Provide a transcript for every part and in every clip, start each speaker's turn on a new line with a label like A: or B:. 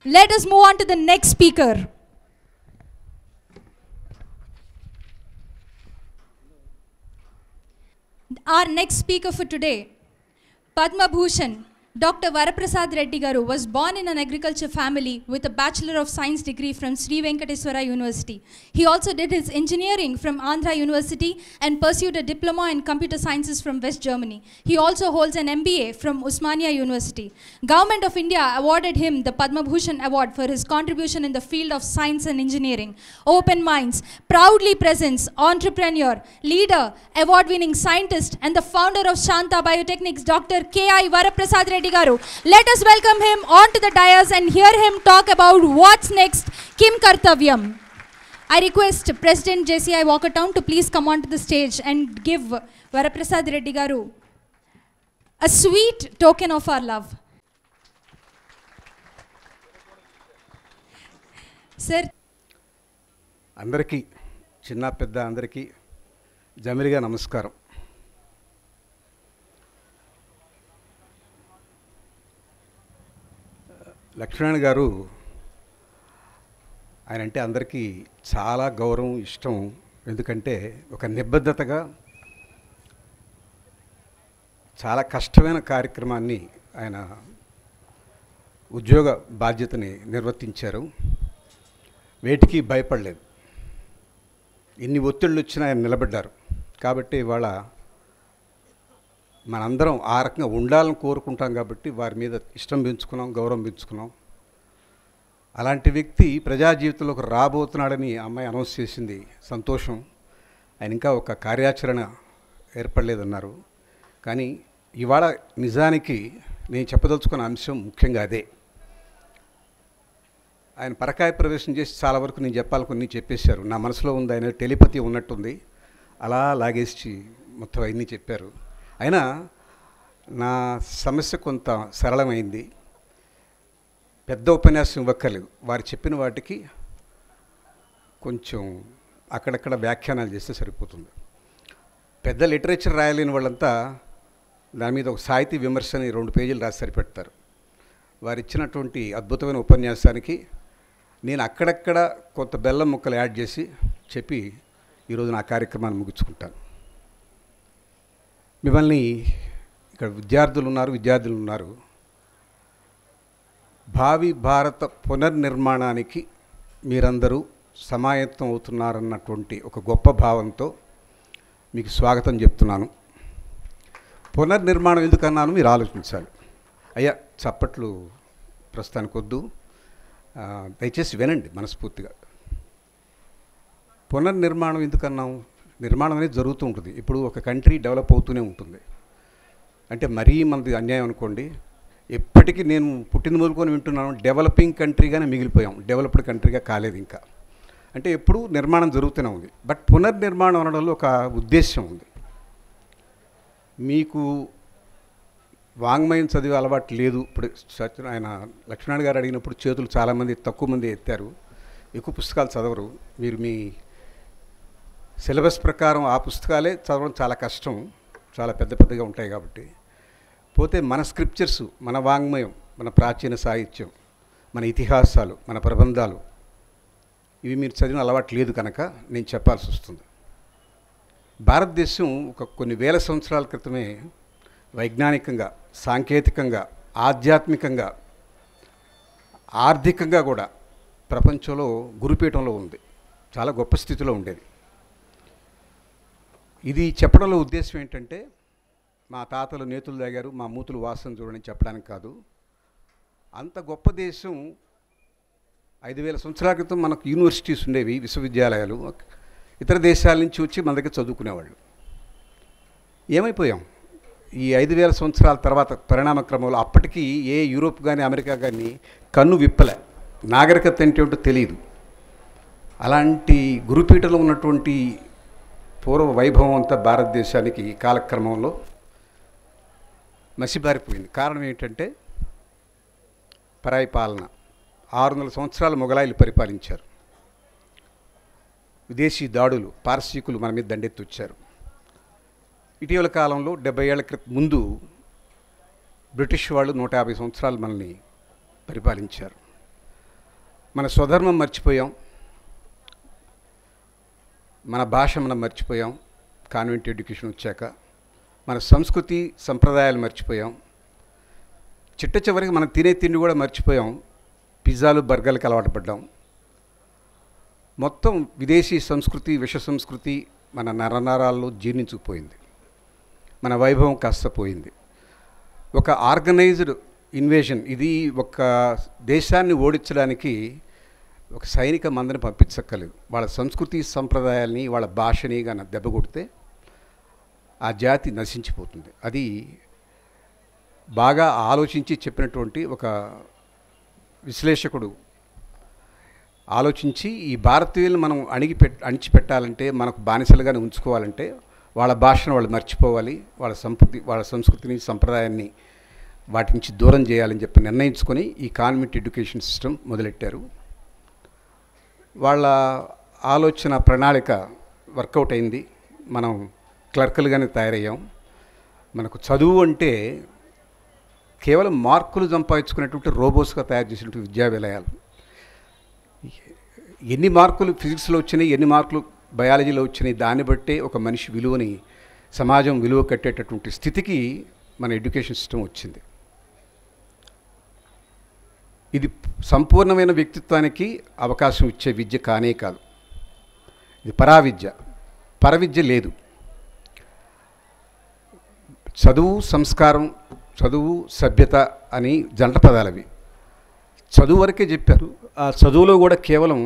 A: Let us move on to the next speaker. Our next speaker for today, Padma Bhushan, Dr. Varaprasad Reddy Garu was born in an agriculture family with a Bachelor of Science degree from Sri Venkateswara University. He also did his engineering from Andhra University and pursued a diploma in computer sciences from West Germany. He also holds an MBA from Usmania University. Government of India awarded him the Padma Bhushan Award for his contribution in the field of science and engineering. Open Minds proudly presents entrepreneur, leader, award-winning scientist and the founder of Shanta Biotechnics, Dr. K.I. Varaprasad Reddy Garu. Let us welcome him onto the dais and hear him talk about what's next, Kim Kartavyam. I request President JCI Walkertown to please come onto the stage and give Varaprasad Reddy Garu a sweet token of our love. Sir,
B: అందరికీ చిన్న పెద్ద అందరికీ జమిలిగా నమస్కారం లక్ష్మణ్ గారు ఆయన అంటే అందరికీ చాలా గౌరవం ఇష్టం ఎందుకంటే ఒక నిబద్ధతగా చాలా కష్టమైన కార్యక్రమాన్ని ఆయన ఉద్యోగ బాధ్యతని నిర్వర్తించారు వేటికి భయపడలేదు ఎన్ని ఒత్తిళ్ళు వచ్చినా ఆయన నిలబడ్డారు కాబట్టి ఇవాళ మనందరం ఆ రకంగా ఉండాలని కోరుకుంటాం కాబట్టి వారి మీద ఇష్టం పెంచుకున్నాం గౌరవం పెంచుకున్నాం అలాంటి వ్యక్తి ప్రజా జీవితంలోకి రాబోతున్నాడని ఆ అమ్మాయి అనౌన్స్ చేసింది సంతోషం ఆయన ఇంకా ఒక కార్యాచరణ ఏర్పడలేదన్నారు కానీ ఇవాళ నిజానికి నేను చెప్పదలుచుకున్న అంశం ముఖ్యంగా అదే ఆయన పరకాయ ప్రవేశం చేసి చాలా వరకు నేను చెప్పాలనుకుని చెప్పేశారు నా మనసులో ఉంది ఆయన టెలిపతి ఉన్నట్టుంది అలా లాగేసి మొత్తం అవన్నీ చెప్పారు అయినా నా సమస్య కొంత సరళమైంది పెద్ద ఉపన్యాసం ఇవ్వక్కర్లేదు వారు చెప్పిన వాటికి కొంచెం అక్కడక్కడ వ్యాఖ్యానాలు చేస్తే సరిపోతుంది పెద్ద లిటరేచర్ రాయలేని వాళ్ళంతా దాని మీద ఒక సాహితీ విమర్శని రెండు పేజీలు రాసి సరిపెడతారు వారు ఇచ్చినటువంటి అద్భుతమైన ఉపన్యాసానికి నేను అక్కడక్కడ కొంత బెల్లం ముక్కలు యాడ్ చేసి చెప్పి ఈరోజు నా కార్యక్రమాన్ని ముగించుకుంటాను మిమ్మల్ని ఇక్కడ విద్యార్థులు ఉన్నారు విద్యార్థులు ఉన్నారు భావి భారత పునర్నిర్మాణానికి మీరందరూ సమాయత్తం అవుతున్నారన్నటువంటి ఒక గొప్ప భావంతో మీకు స్వాగతం చెప్తున్నాను పునర్నిర్మాణం ఎందుకన్నాను మీరు ఆలోచించాలి అయ్యా చప్పట్లు ప్రస్తుతానికి వద్దు ఆ, దయచేసి వినండి మనస్ఫూర్తిగా పునర్నిర్మాణం ఎందుకన్నాం నిర్మాణం అనేది జరుగుతూ ఉంటుంది ఇప్పుడు ఒక కంట్రీ డెవలప్ అవుతూనే ఉంటుంది అంటే మరీ మనది అన్యాయం అనుకోండి ఎప్పటికీ నేను పుట్టిన మొదలుకొని వింటున్నాను డెవలపింగ్ కంట్రీగానే మిగిలిపోయాం డెవలప్డ్ కంట్రీగా కాలేదు ఇంకా అంటే ఎప్పుడు నిర్మాణం జరుగుతూనే ఉంది బట్ పునర్నిర్మాణం అనడంలో ఒక ఉద్దేశం ఉంది మీకు వాంగ్మయం చదివే అలవాటు లేదు ఇప్పుడు సత్య ఆయన లక్ష్మణ్ గారు అడిగినప్పుడు చేతులు చాలామంది తక్కువ మంది ఎత్తారు ఎక్కువ పుస్తకాలు చదవరు మీరు మీ సిలబస్ ప్రకారం ఆ పుస్తకాలే చదవడం చాలా కష్టం చాలా పెద్ద పెద్దగా ఉంటాయి కాబట్టి పోతే మన స్క్రిప్చర్స్ మన వాంగ్మయం మన ప్రాచీన సాహిత్యం మన ఇతిహాసాలు మన ప్రబంధాలు ఇవి మీరు చదివిన అలవాటు లేదు కనుక నేను చెప్పాల్సి వస్తుంది భారతదేశం ఒక కొన్ని వేల సంవత్సరాల క్రితమే వైజ్ఞానికంగా సాంకేతికంగా ఆధ్యాత్మికంగా ఆర్థికంగా కూడా ప్రపంచంలో గురుపీఠంలో ఉంది చాలా గొప్ప స్థితిలో ఉండేది ఇది చెప్పడంలో ఉద్దేశం ఏంటంటే మా తాతలు నేతులు తాగారు మా మూతులు వాసన చూడని చెప్పడానికి కాదు అంత గొప్ప దేశం ఐదు వేల సంవత్సరాల క్రితం మనకు యూనివర్సిటీస్ ఉండేవి విశ్వవిద్యాలయాలు ఇతర దేశాల నుంచి వచ్చి మన దగ్గర చదువుకునేవాళ్ళు ఏమైపోయాం ఈ ఐదు వేల సంవత్సరాల తర్వాత పరిణామ క్రమంలో అప్పటికి ఏ యూరోప్ కానీ అమెరికా కానీ కన్ను విప్పలే నాగరికత అంటే ఏంటో తెలియదు అలాంటి గురుపీఠలో ఉన్నటువంటి పూర్వ వైభవం అంతా భారతదేశానికి కాలక్రమంలో మసిబారిపోయింది కారణం ఏంటంటే పరాయి పాలన ఆరు వందల సంవత్సరాలు మొఘలాయిలు పరిపాలించారు విదేశీ దాడులు పారసీకులు మన మీద దండెత్తి వచ్చారు ఇటీవల కాలంలో డెబ్బై ఏళ్ల క్రితం ముందు బ్రిటిష్ వాళ్ళు నూట యాభై సంవత్సరాలు మనల్ని పరిపాలించారు మన స్వధర్మం మర్చిపోయాం మన భాష మనం మర్చిపోయాం కాన్వెంట్ ఎడ్యుకేషన్ వచ్చాక మన సంస్కృతి సంప్రదాయాలు మర్చిపోయాం చిట్ట చివరికి మనం తినే తిండి కూడా మర్చిపోయాం పిజ్జాలు బర్గర్లకు అలవాటు పడ్డాం మొత్తం విదేశీ సంస్కృతి విష సంస్కృతి మన నరనరాల్లో జీర్ణించుకుపోయింది మన వైభవం కాస్త పోయింది ఒక ఆర్గనైజ్డ్ ఇన్వేషన్ ఇది ఒక దేశాన్ని ఓడించడానికి ఒక సైనిక మందని పంపించక్కర్లేదు వాళ్ళ సంస్కృతి సంప్రదాయాల్ని వాళ్ళ భాషని కానీ దెబ్బ కొడితే ఆ జాతి నశించిపోతుంది అది బాగా ఆలోచించి చెప్పినటువంటి ఒక విశ్లేషకుడు ఆలోచించి ఈ భారతీయులను మనం అణిగి పెట్ అణిచిపెట్టాలంటే మనకు బానిసలుగానే ఉంచుకోవాలంటే వాళ్ళ భాషను వాళ్ళు మర్చిపోవాలి వాళ్ళ సంస్కృతి వాళ్ళ సంస్కృతిని సంప్రదాయాన్ని వాటి నుంచి దూరం చేయాలని చెప్పి నిర్ణయించుకొని ఈ కాన్వెంట్ ఎడ్యుకేషన్ సిస్టమ్ మొదలెట్టారు వాళ్ళ ఆలోచన ప్రణాళిక వర్కౌట్ అయింది మనం క్లర్కులుగానే తయారయ్యాం మనకు చదువు అంటే కేవలం మార్కులు సంపాదించుకునేటువంటి రోబోస్గా తయారు చేసినటువంటి విద్యా విలయాలు ఎన్ని మార్కులు ఫిజిక్స్లో వచ్చినాయి ఎన్ని మార్కులు బయాలజీలో వచ్చినాయి దాన్ని బట్టే ఒక మనిషి విలువని సమాజం విలువ కట్టేటటువంటి స్థితికి మన ఎడ్యుకేషన్ సిస్టమ్ వచ్చింది ఇది సంపూర్ణమైన వ్యక్తిత్వానికి అవకాశం ఇచ్చే విద్య కానే కాదు ఇది పరావిద్య పరవిద్య లేదు చదువు సంస్కారం చదువు సభ్యత అని జంట పదాలు అవి చదువు వరకే చెప్పారు ఆ చదువులో కూడా కేవలం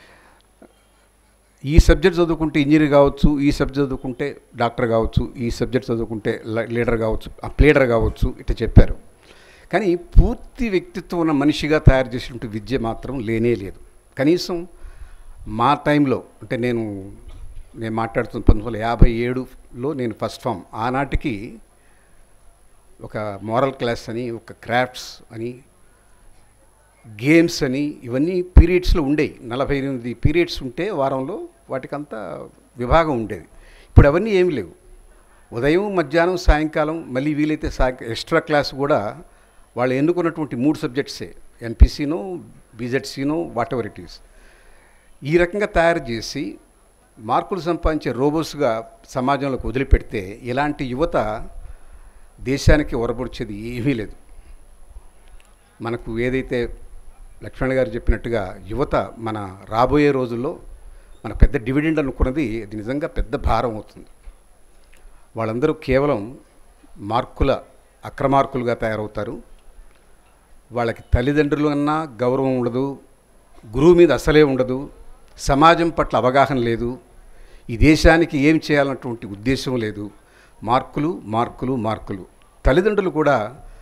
B: ఈ సబ్జెక్ట్ చదువుకుంటే ఇంజనీర్ కావచ్చు ఈ సబ్జెక్ట్ చదువుకుంటే డాక్టర్ కావచ్చు ఈ సబ్జెక్ట్ చదువుకుంటే ల- లీడర్ కావచ్చు ఆ ప్లేడర్ కావచ్చు ఇట్లా చెప్పారు కానీ పూర్తి వ్యక్తిత్వం ఉన్న మనిషిగా తయారు చేసినటువంటి విద్య మాత్రం లేనే లేదు కనీసం మా టైంలో అంటే నేను నేను మాట్లాడుతున్న పంతొమ్మిది వందల యాభై ఏడులో నేను ఫస్ట్ ఫామ్ ఆనాటికి ఒక మోరల్ క్లాస్ అని ఒక క్రాఫ్ట్స్ అని గేమ్స్ అని ఇవన్నీ పీరియడ్స్లో ఉండేవి నలభై ఎనిమిది పీరియడ్స్ ఉంటే వారంలో వాటికంతా విభాగం ఉండేది ఇప్పుడు అవన్నీ ఏమి లేవు ఉదయం మధ్యాహ్నం సాయంకాలం మళ్ళీ వీలైతే సాయ ఎక్స్ట్రా క్లాస్ కూడా వాళ్ళు ఎన్నుకున్నటువంటి మూడు సబ్జెక్ట్సే ఎంపీసీనో బీజెడ్సీనో వాట్ ఎవర్ ఇట్ ఈస్ ఈ రకంగా తయారు చేసి మార్కులు సంపాదించే రోబోస్గా సమాజంలోకి వదిలిపెడితే ఇలాంటి యువత దేశానికి ఒరబొడిచేది ఏమీ లేదు మనకు ఏదైతే లక్ష్మణ్ గారు చెప్పినట్టుగా యువత మన రాబోయే రోజుల్లో మన పెద్ద డివిడెండ్ అనుకున్నది అది నిజంగా పెద్ద భారం అవుతుంది వాళ్ళందరూ కేవలం మార్కుల అక్రమార్కులుగా తయారవుతారు వాళ్ళకి తల్లిదండ్రులు అన్నా గౌరవం ఉండదు గురువు మీద అసలే ఉండదు సమాజం పట్ల అవగాహన లేదు ఈ దేశానికి ఏం చేయాలన్నటువంటి ఉద్దేశం లేదు మార్కులు మార్కులు మార్కులు తల్లిదండ్రులు కూడా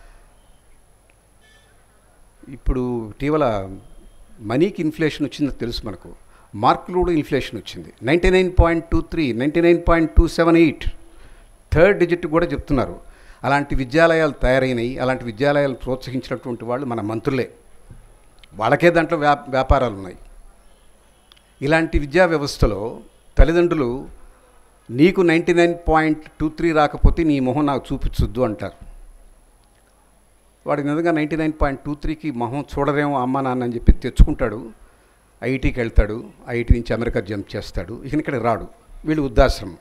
B: ఇప్పుడు ఇటీవల మనీకి ఇన్ఫ్లేషన్ వచ్చిందో తెలుసు మనకు మార్కులు కూడా ఇన్ఫ్లేషన్ వచ్చింది ninety nine point two three ninety nine point two seven eight third digit కూడా చెప్తున్నారు అలాంటి విద్యాలయాలు తయారైనవి అలాంటి విద్యాలయాలు ప్రోత్సహించినటువంటి వాళ్ళు మన మంత్రులే వాళ్ళకే దాంట్లో వ్యా వ్యాపారాలు ఉన్నాయి ఇలాంటి విద్యా వ్యవస్థలో తల్లిదండ్రులు నీకు ninety nine point two three రాకపోతే నీ మొహం నాకు చూపించొద్దు అంటారు వాడు నిజంగా నైంటీ నైన్ పాయింట్ టూ త్రీకి మొహం చూడరేమో అమ్మ నాన్న అని చెప్పి తెచ్చుకుంటాడు ఐఐటీకి వెళ్తాడు ఐఐటీ నుంచి అమెరికా జంప్ చేస్తాడు ఇక ఇక్కడ రాడు వీళ్ళు వృద్ధాశ్రమం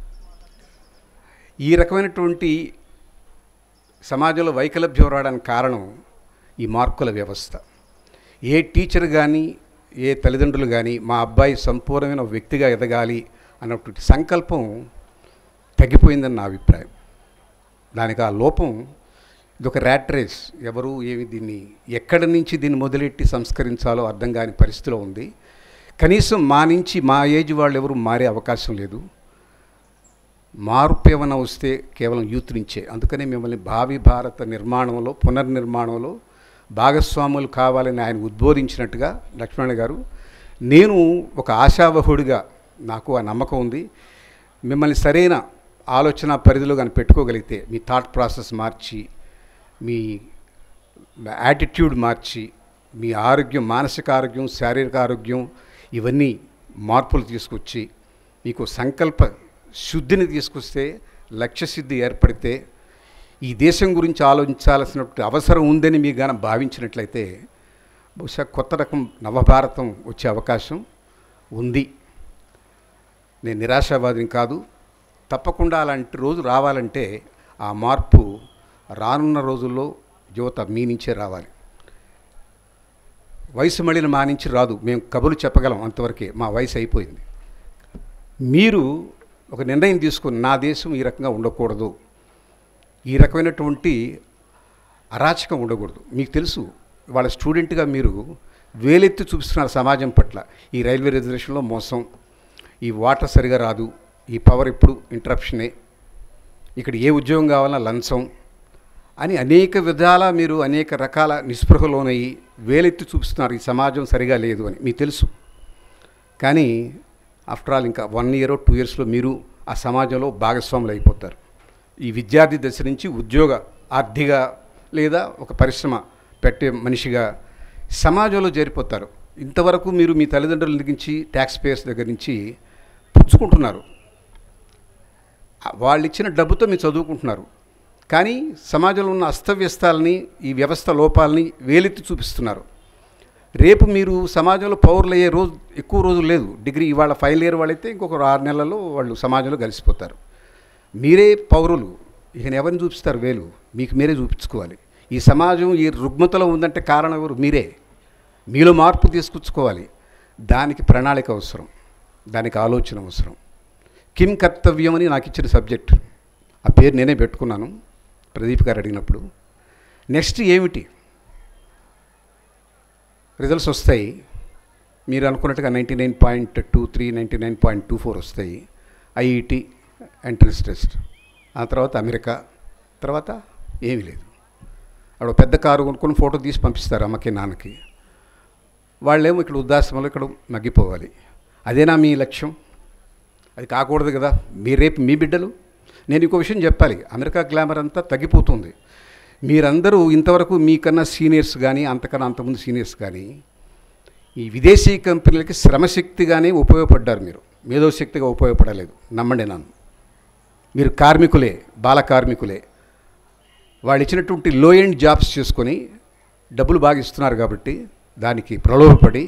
B: ఈ రకమైనటువంటి సమాజంలో వైకలభ్యం రావడానికి కారణం ఈ మార్కుల వ్యవస్థ ఏ టీచర్ కానీ ఏ తల్లిదండ్రులు కానీ మా అబ్బాయి సంపూర్ణమైన ఒక వ్యక్తిగా ఎదగాలి అన్నటువంటి సంకల్పం తగ్గిపోయిందని నా అభిప్రాయం దానికి ఆ లోపం ఇది ఒక ర్యాట్ రేస్ ఎవరు ఏమి దీన్ని ఎక్కడి నుంచి దీన్ని మొదలెట్టి సంస్కరించాలో అర్థం కాని పరిస్థితిలో ఉంది కనీసం మా నుంచి మా ఏజ్ వాళ్ళు ఎవరు మారే అవకాశం లేదు మార్పు ఏమైనా వస్తే కేవలం యూత్ నుంచే అందుకనే మిమ్మల్ని భావి భారత నిర్మాణంలో పునర్నిర్మాణంలో భాగస్వాములు కావాలని ఆయన ఉద్బోధించినట్టుగా లక్ష్మణ గారు నేను ఒక ఆశావహుడిగా నాకు ఆ నమ్మకం ఉంది మిమ్మల్ని సరైన ఆలోచన పరిధిలో కానీ పెట్టుకోగలిగితే మీ థాట్ ప్రాసెస్ మార్చి మీ యాటిట్యూడ్ మార్చి మీ ఆరోగ్యం మానసిక ఆరోగ్యం శారీరక ఆరోగ్యం ఇవన్నీ మార్పులు తీసుకొచ్చి మీకు సంకల్ప శుద్ధిని తీసుకొస్తే లక్ష్యసిద్ధి ఏర్పడితే ఈ దేశం గురించి ఆలోచించాల్సినటువంటి అవసరం ఉందని మీకు గాన భావించినట్లయితే బహుశా కొత్త రకం నవభారతం వచ్చే అవకాశం ఉంది నేను నిరాశావాదిని కాదు తప్పకుండా అలాంటి రోజు రావాలంటే ఆ మార్పు రానున్న రోజుల్లో యువత మీ నుంచే రావాలి వయసు మళ్ళిన మా నుంచి రాదు మేము కబులు చెప్పగలం అంతవరకే మా వయసు అయిపోయింది మీరు ఒక నిర్ణయం తీసుకుని నా దేశం ఈ రకంగా ఉండకూడదు ఈ రకమైనటువంటి అరాచకం ఉండకూడదు మీకు తెలుసు వాళ్ళ స్టూడెంట్గా మీరు వేలెత్తి చూపిస్తున్నారు సమాజం పట్ల ఈ రైల్వే రిజర్వేషన్లో మోసం ఈ వాటర్ సరిగా రాదు ఈ పవర్ ఇప్పుడు ఇంటరప్షనే ఇక్కడ ఏ ఉద్యోగం కావాలన్నా లంచం అని అనేక విధాల మీరు అనేక రకాల నిస్పృహలోనయ్యి వేలెత్తి చూపిస్తున్నారు ఈ సమాజం సరిగా లేదు అని మీకు తెలుసు కానీ ఆఫ్టర్ ఆల్ ఇంకా వన్ ఇయర్ టూ ఇయర్స్లో మీరు ఆ సమాజంలో భాగస్వాములు అయిపోతారు ఈ విద్యార్థి దశ నుంచి ఉద్యోగ ఆర్థిక లేదా ఒక పరిశ్రమ పెట్టే మనిషిగా సమాజంలో చేరిపోతారు ఇంతవరకు మీరు మీ తల్లిదండ్రుల దగ్గర నుంచి ట్యాక్స్ పేయర్స్ దగ్గర నుంచి పుచ్చుకుంటున్నారు వాళ్ళు ఇచ్చిన డబ్బుతో మీరు చదువుకుంటున్నారు కానీ సమాజంలో ఉన్న అస్తవ్యస్తాలని ఈ వ్యవస్థ లోపాలని వేలెత్తి చూపిస్తున్నారు రేపు మీరు సమాజంలో పౌరులు అయ్యే రోజు ఎక్కువ రోజులు లేదు డిగ్రీ ఇవాళ ఫైనల్ ఇయర్ వాళ్ళైతే ఇంకొక ఆరు నెలల్లో వాళ్ళు సమాజంలో కలిసిపోతారు మీరే పౌరులు ఇక ఎవరిని చూపిస్తారు వేలు మీకు మీరే చూపించుకోవాలి ఈ సమాజం ఈ రుగ్మతలో ఉందంటే కారణం ఎవరు మీరే మీలో మార్పు తీసుకొచ్చుకోవాలి దానికి ప్రణాళిక అవసరం దానికి ఆలోచన అవసరం కిం కర్తవ్యం అని నాకు ఇచ్చిన సబ్జెక్ట్ ఆ పేరు నేనే పెట్టుకున్నాను ప్రదీప్ గారు అడిగినప్పుడు నెక్స్ట్ ఏమిటి రిజల్ట్స్ వస్తాయి మీరు అనుకున్నట్టుగా ninety nine point two three ninety nine point two four వస్తాయి ఐఈటి ఎంట్రన్స్ టెస్ట్ ఆ తర్వాత అమెరికా తర్వాత ఏమీ లేదు అక్కడ పెద్ద కారు కొనుక్కొని ఫోటో తీసి పంపిస్తారు అమ్మకి నాన్నకి వాళ్ళేమో ఇక్కడ ఉద్దాసంలో ఇక్కడ మగ్గిపోవాలి అదేనా మీ లక్ష్యం అది కాకూడదు కదా మీ రేపు మీ బిడ్డలు నేను ఇంకో విషయం చెప్పాలి అమెరికా గ్లామర్ అంతా తగ్గిపోతుంది మీరందరూ ఇంతవరకు మీకన్నా సీనియర్స్ కానీ అంతకన్నా అంతకుముందు సీనియర్స్ కానీ ఈ విదేశీ కంపెనీలకి శ్రమశక్తిగానే ఉపయోగపడ్డారు మీరు మేధోశక్తిగా ఉపయోగపడలేదు నమ్మండి నన్ను మీరు కార్మికులే బాల కార్మికులే వాళ్ళు ఇచ్చినటువంటి లో ఎండ్ జాబ్స్ చేసుకొని డబ్బులు బాగా ఇస్తున్నారు కాబట్టి దానికి ప్రలోభపడి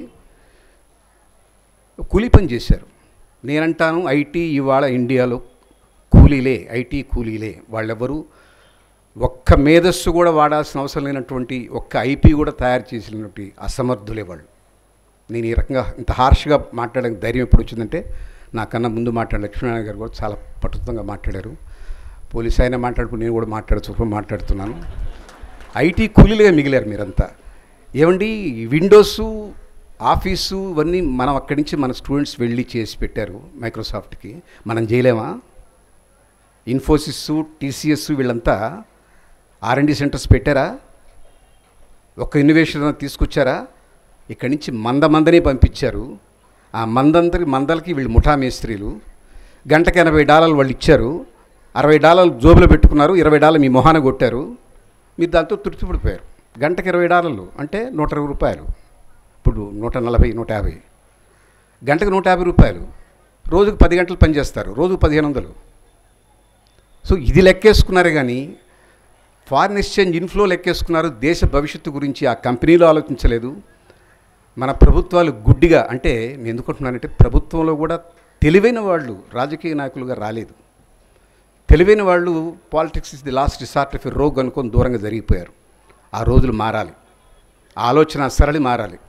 B: కూలీ పని చేశారు నేనంటాను ఐటీ ఇవాళ ఇండియాలో కూలీలే ఐటీ కూలీలే వాళ్ళెవరూ ఒక్క మేధస్సు కూడా వాడాల్సిన అవసరం లేనటువంటి ఒక్క ఐపీ కూడా తయారు చేసినటువంటి అసమర్థులే వాళ్ళు నేను ఈ రకంగా ఇంత హార్ష్గా మాట్లాడడానికి ధైర్యం ఎప్పుడు వచ్చిందంటే నాకన్నా ముందు మాట్లాడే లక్ష్మీనారాయణ గారు కూడా చాలా పట్టుతంగా మాట్లాడారు పోలీస్ అయినా మాట్లాడుకుని నేను కూడా మాట్లాడుతూ మాట్లాడుతున్నాను ఐటీ కూలీలుగా మిగిలారు మీరంతా ఏమండి విండోసు ఆఫీసు ఇవన్నీ మనం అక్కడి నుంచి మన స్టూడెంట్స్ వెళ్ళి చేసి పెట్టారు మైక్రోసాఫ్ట్కి మనం చేయలేమా ఇన్ఫోసిస్ టీసీఎస్ వీళ్ళంతా ఆర్ఎండి సెంటర్స్ పెట్టారా ఒక్క ఇన్నోవేషన్ తీసుకొచ్చారా ఇక్కడి నుంచి మంద మందని పంపించారు ఆ మందందరి మందలకి వీళ్ళు ముఠా మేస్త్రీలు గంటకి ఎనభై డాలర్లు వాళ్ళు ఇచ్చారు అరవై డాలర్లు జోబులో పెట్టుకున్నారు ఇరవై డాలర్లు మీ మొహాన కొట్టారు మీరు దాంతో తృప్తిపడిపోయారు గంటకి ఇరవై డాలర్లు అంటే నూట ఇరవై రూపాయలు ఇప్పుడు నూట నలభై నూట యాభై గంటకు నూట యాభై రూపాయలు రోజుకు పది గంటలు పనిచేస్తారు రోజుకు పదిహేను వందలు సో ఇది లెక్కేసుకున్నారు కానీ ఫారిన్ ఎక్స్చేంజ్ ఇన్ఫ్లో లెక్కేసుకున్నారు దేశ భవిష్యత్తు గురించి ఆ కంపెనీలు ఆలోచించలేదు మన ప్రభుత్వాలు గుడ్డిగా అంటే నేను ఎందుకుంటున్నానంటే ప్రభుత్వంలో కూడా తెలివైన వాళ్ళు రాజకీయ నాయకులుగా రాలేదు తెలివైన వాళ్ళు politics is the last resort of rogue అనుకొని దూరంగా జరిగిపోయారు ఆ రోజులు మారాలి ఆ ఆలోచన సరళి మారాలి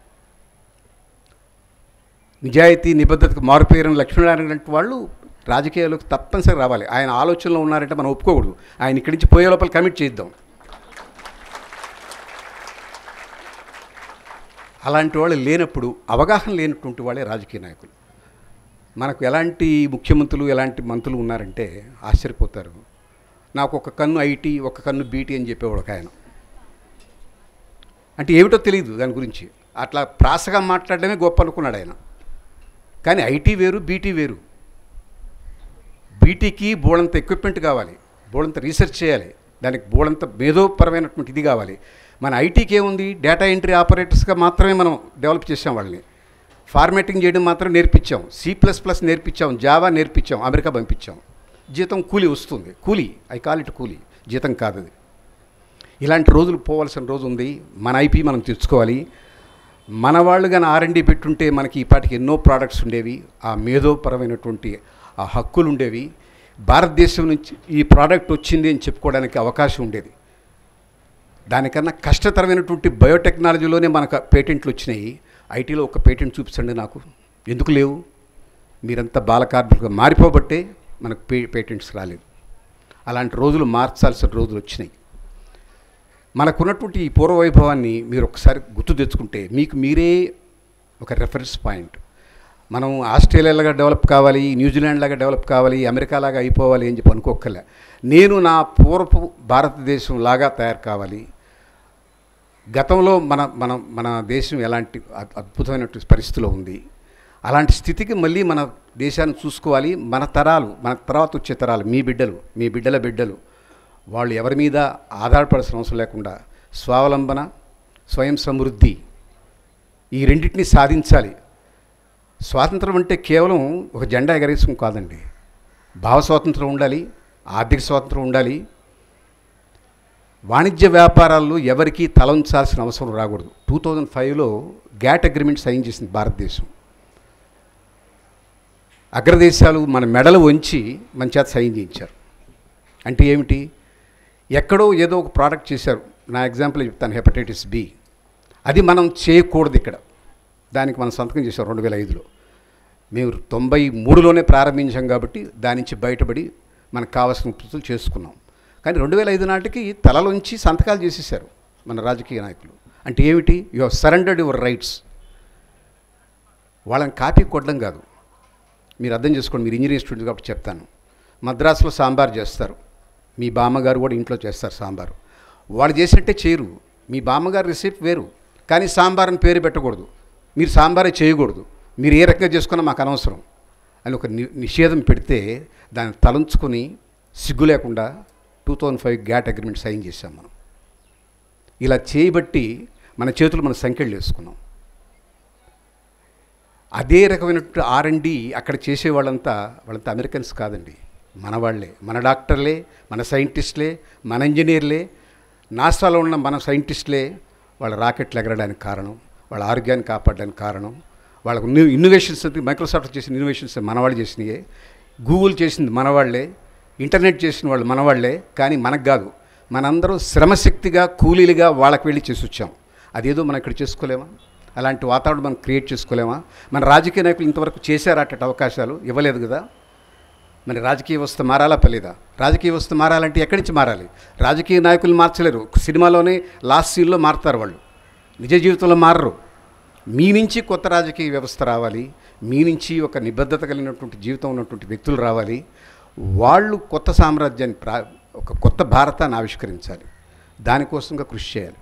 B: నిజాయితీ నిబద్ధతకు మారుపేరిన లక్ష్మీనారాయణ లాంటి వాళ్ళు రాజకీయాలకు తప్పనిసరిగా రావాలి ఆయన ఆలోచనలో ఉన్నారంటే మనం ఒప్పుకోకూడదు ఆయన ఇక్కడి నుంచి పోయే లోపల కమిట్ చేద్దాం అలాంటి వాళ్ళు లేనప్పుడు అవగాహన లేనటువంటి వాళ్ళే రాజకీయ నాయకులు మనకు ఎలాంటి ముఖ్యమంత్రులు ఎలాంటి మంత్రులు ఉన్నారంటే ఆశ్చర్యపోతారు నాకు ఒక కన్ను ఐటీ ఒక కన్ను బీటీ అని చెప్పేవాడు ఒక ఆయన అంటే ఏమిటో తెలియదు దాని గురించి అట్లా ప్రాసగా మాట్లాడడమే గొప్ప అనుకున్నాడు ఆయన కానీ ఐటీ వేరు బీటీ వేరు బీటీకి బోడంత ఎక్విప్మెంట్ కావాలి బోడంత రీసెర్చ్ చేయాలి దానికి బోడంత మేధోపరమైనటువంటి ఇది కావాలి మన ఐటీకి ఏముంది డేటా ఎంట్రీ ఆపరేటర్స్గా మాత్రమే మనం డెవలప్ చేసాం వాళ్ళని ఫార్మేటింగ్ చేయడం మాత్రం నేర్పించాం సి ప్లస్ ప్లస్ నేర్పించాం జావా నేర్పించాం అమెరికా పంపించాం జీతం కూలీ వస్తుంది కూలీ ఐ కాల్ ఇట్ కూలీ జీతం కాదు అది ఇలాంటి రోజులు పోవాల్సిన రోజు ఉంది మన ఐపీ మనం తెచ్చుకోవాలి మన వాళ్ళు కానీ ఆర్ఎండి పెట్టుంటే మనకి ఈ పాటికి ఎన్నో ప్రోడక్ట్స్ ఉండేవి ఆ మేధోపరమైనటువంటి ఆ హక్కులు ఉండేవి భారతదేశం నుంచి ఈ ప్రోడక్ట్ వచ్చింది అని చెప్పుకోవడానికి అవకాశం ఉండేది దానికన్నా కష్టతరమైనటువంటి బయోటెక్నాలజీలోనే మనకు పేటెంట్లు వచ్చినాయి ఐటీలో ఒక పేటెంట్ చూపించండి నాకు ఎందుకు లేవు మీరంతా బాలకార్మికులుగా మారిపోబట్టే మనకు పే పేటెంట్స్ రాలేదు అలాంటి రోజులు మార్చాల్సిన రోజులు వచ్చినాయి మనకున్నటువంటి ఈ పూర్వవైభవాన్ని మీరు ఒకసారి గుర్తు తెచ్చుకుంటే మీకు మీరే ఒక రెఫరెన్స్ పాయింట్ మనం ఆస్ట్రేలియాలాగా డెవలప్ కావాలి న్యూజిలాండ్ లాగా డెవలప్ కావాలి అమెరికా లాగా అయిపోవాలి అని చెప్పి అనుకోకలే నేను నా పూర్వపు భారతదేశం లాగా తయారు కావాలి గతంలో మన మన మన దేశం ఎలాంటి అద్- అద్భుతమైనటువంటి పరిస్థితిలో ఉంది అలాంటి స్థితికి మళ్ళీ మన దేశాన్ని చూసుకోవాలి మన తరాలు మన తర్వాత వచ్చే తరాలు మీ బిడ్డలు మీ బిడ్డల బిడ్డలు వాళ్ళు ఎవరి మీద ఆధారపడాల్సిన అవసరం లేకుండా స్వావలంబన స్వయం సమృద్ధి ఈ రెండింటిని సాధించాలి స్వాతంత్రం అంటే కేవలం ఒక జెండా ఎగరేసం కాదండి భావ స్వాతంత్రం ఉండాలి ఆర్థిక స్వాతంత్రం ఉండాలి వాణిజ్య వ్యాపారాల్లో ఎవరికీ తలంచాల్సిన అవసరం రాకూడదు టూ థౌజండ్ ఫైవ్లో గ్యాట్ అగ్రిమెంట్ సైన్ చేసింది భారతదేశం అగ్రదేశాలు మన మెడలు వంచి మన చేత సైన్ చేయించారు అంటే ఏమిటి ఎక్కడో ఏదో ఒక ప్రోడక్ట్ చేశారు నా ఎగ్జాంపుల్ చెప్తాను హెపటైటిస్ బి అది మనం చేయకూడదు ఇక్కడ దానికి మనం సంతకం చేసాం రెండు వేల ఐదులో మేము తొంభై మూడులోనే ప్రారంభించాం కాబట్టి దాని నుంచి బయటపడి మనకు కావాల్సిన ఉత్పత్తులు చేసుకున్నాం కానీ రెండు వేల ఐదు నాటికి తలలోంచి సంతకాలు చేసేసారు మన రాజకీయ నాయకులు అంటే ఏమిటి you have surrendered your rights వాళ్ళని కాపీ కొట్టడం కాదు మీరు అర్థం చేసుకోండి మీరు ఇంజనీరింగ్ స్టూడెంట్ కాబట్టి చెప్తాను మద్రాసులో సాంబార్ చేస్తారు మీ బామ్మగారు కూడా ఇంట్లో చేస్తారు సాంబారు వాళ్ళు చేసినట్టే చేయరు మీ బామ్మగారు రెసిపీ వేరు కానీ సాంబార్ అని పేరు పెట్టకూడదు మీరు సాంబారే చేయకూడదు మీరు ఏ రకంగా చేసుకున్నా మాకు అనవసరం అని ఒక ని నిషేధం పెడితే దాన్ని తలంచుకొని సిగ్గు లేకుండా two thousand five GATT agreement sign చేశాం మనం ఇలా చేయబట్టి మన చేతులు మన సంఖ్యలు వేసుకున్నాం అదే రకమైనటువంటి ఆర్ అండ్ డి అక్కడ చేసే వాళ్ళంతా వాళ్ళంతా అమెరికన్స్ కాదండి మన వాళ్ళే మన డాక్టర్లే మన సైంటిస్టులే మన ఇంజనీర్లే నాసాలో ఉన్న మన సైంటిస్టులే వాళ్ళ రాకెట్లు ఎగరడానికి కారణం వాళ్ళ ఆరోగ్యాన్ని కాపాడడానికి కారణం వాళ్ళకు న్యూ ఇన్నోవేషన్స్ అంటే మైక్రోసాఫ్ట్ చేసిన ఇన్నోవేషన్స్ మన వాళ్ళు చేసినాయే గూగుల్ చేసింది మన వాళ్ళే ఇంటర్నెట్ చేసిన వాళ్ళు మన వాళ్ళే కానీ మనకు కాదు మనందరం శ్రమశక్తిగా కూలీలుగా వాళ్ళకి వెళ్ళి చేసి వచ్చాం అదేదో మనం ఇక్కడ చేసుకోలేమా అలాంటి వాతావరణం మనం క్రియేట్ చేసుకోలేమా మన రాజకీయ నాయకులు ఇంతవరకు చేశారా అట్ట అవకాశాలు ఇవ్వలేదు కదా మరి రాజకీయ వ్యవస్థ మారాలా పలేదా రాజకీయ వ్యవస్థ మారాలంటే ఎక్కడి నుంచి మారాలి రాజకీయ నాయకులు మార్చలేరు సినిమాలోనే లాస్ట్ సీన్లో మారుతారు వాళ్ళు నిజ జీవితంలో మారరు మీ నుంచి కొత్త రాజకీయ వ్యవస్థ రావాలి మీ నుంచి ఒక నిబద్ధత కలిగినటువంటి జీవితం ఉన్నటువంటి వ్యక్తులు రావాలి వాళ్ళు కొత్త సామ్రాజ్యాన్ని ప్రా ఒక కొత్త భారతాన్ని ఆవిష్కరించాలి దానికోసంగా కృషి చేయాలి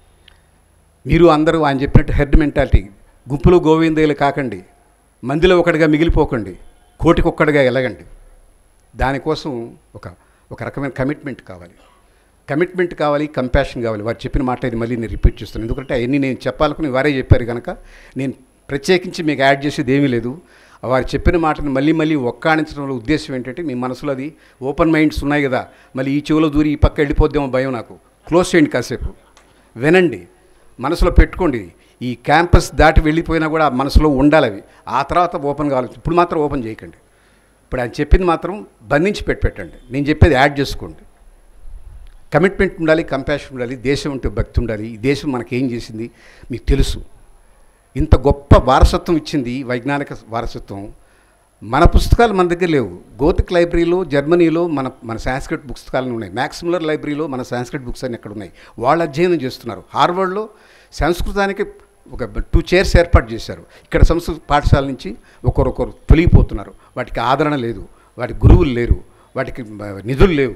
B: మీరు అందరూ ఆయన చెప్పినట్టు హెడ్ మెంటాలిటీ గుంపులో గోవిందేయులు కాకండి మందిలో ఒకటిగా మిగిలిపోకండి కోటికొక్కడిగా ఎలగండి దానికోసం ఒక ఒక రకమైన కమిట్మెంట్ కావాలి కమిట్మెంట్ కావాలి కంపాషన్ కావాలి వారు చెప్పిన మాట ఇది మళ్ళీ నేను రిపీట్ చేస్తాను ఎందుకంటే అవన్నీ నేను చెప్పాలనుకుని వారే చెప్పారు కనుక నేను ప్రత్యేకించి మీకు యాడ్ చేసేది ఏమీ లేదు వారు చెప్పిన మాటను మళ్ళీ మళ్ళీ ఒక్కాణించడంలో ఉద్దేశం ఏంటంటే మీ మనసులో అది ఓపెన్ మైండ్స్ ఉన్నాయి కదా మళ్ళీ ఈ చెవులో దూరి ఈ పక్క వెళ్ళిపోద్దేమో భయం నాకు క్లోజ్ చేయండి కాసేపు వినండి మనసులో పెట్టుకోండి ఈ క్యాంపస్ దాటి వెళ్ళిపోయినా కూడా ఆ మనసులో ఉండాలి అవి ఆ తర్వాత ఓపెన్ కావాలి ఇప్పుడు మాత్రం ఓపెన్ చేయకండి ఇప్పుడు ఆయన చెప్పింది మాత్రం బంధించి పెట్టి పెట్టండి నేను చెప్పేది యాడ్ చేసుకోండి కమిట్మెంట్ ఉండాలి కంపాషన్ ఉండాలి దేశం ఉంటే భక్తి ఉండాలి ఈ దేశం మనకేం చేసింది మీకు తెలుసు ఇంత గొప్ప వారసత్వం ఇచ్చింది వైజ్ఞానిక వారసత్వం మన పుస్తకాలు మన దగ్గర లేవు గోతిక్ లైబ్రరీలో జర్మనీలో మన మన సాంస్క్రిట్ పుస్తకాలు ఉన్నాయి మ్యాక్సిములర్ లైబ్రరీలో మన సాంస్క్రిట్ బుక్స్ అన్ని ఎక్కడ ఉన్నాయి వాళ్ళు అధ్యయనం చేస్తున్నారు హార్వర్డ్లో సంస్కృతానికి ఒక టూ చైర్స్ ఏర్పాటు చేశారు ఇక్కడ సంస్కృత పాఠశాల నుంచి ఒకరొకరు తొలగిపోతున్నారు వాటికి ఆదరణ లేదు వాటికి గురువులు లేరు వాటికి మ, నిధులు లేవు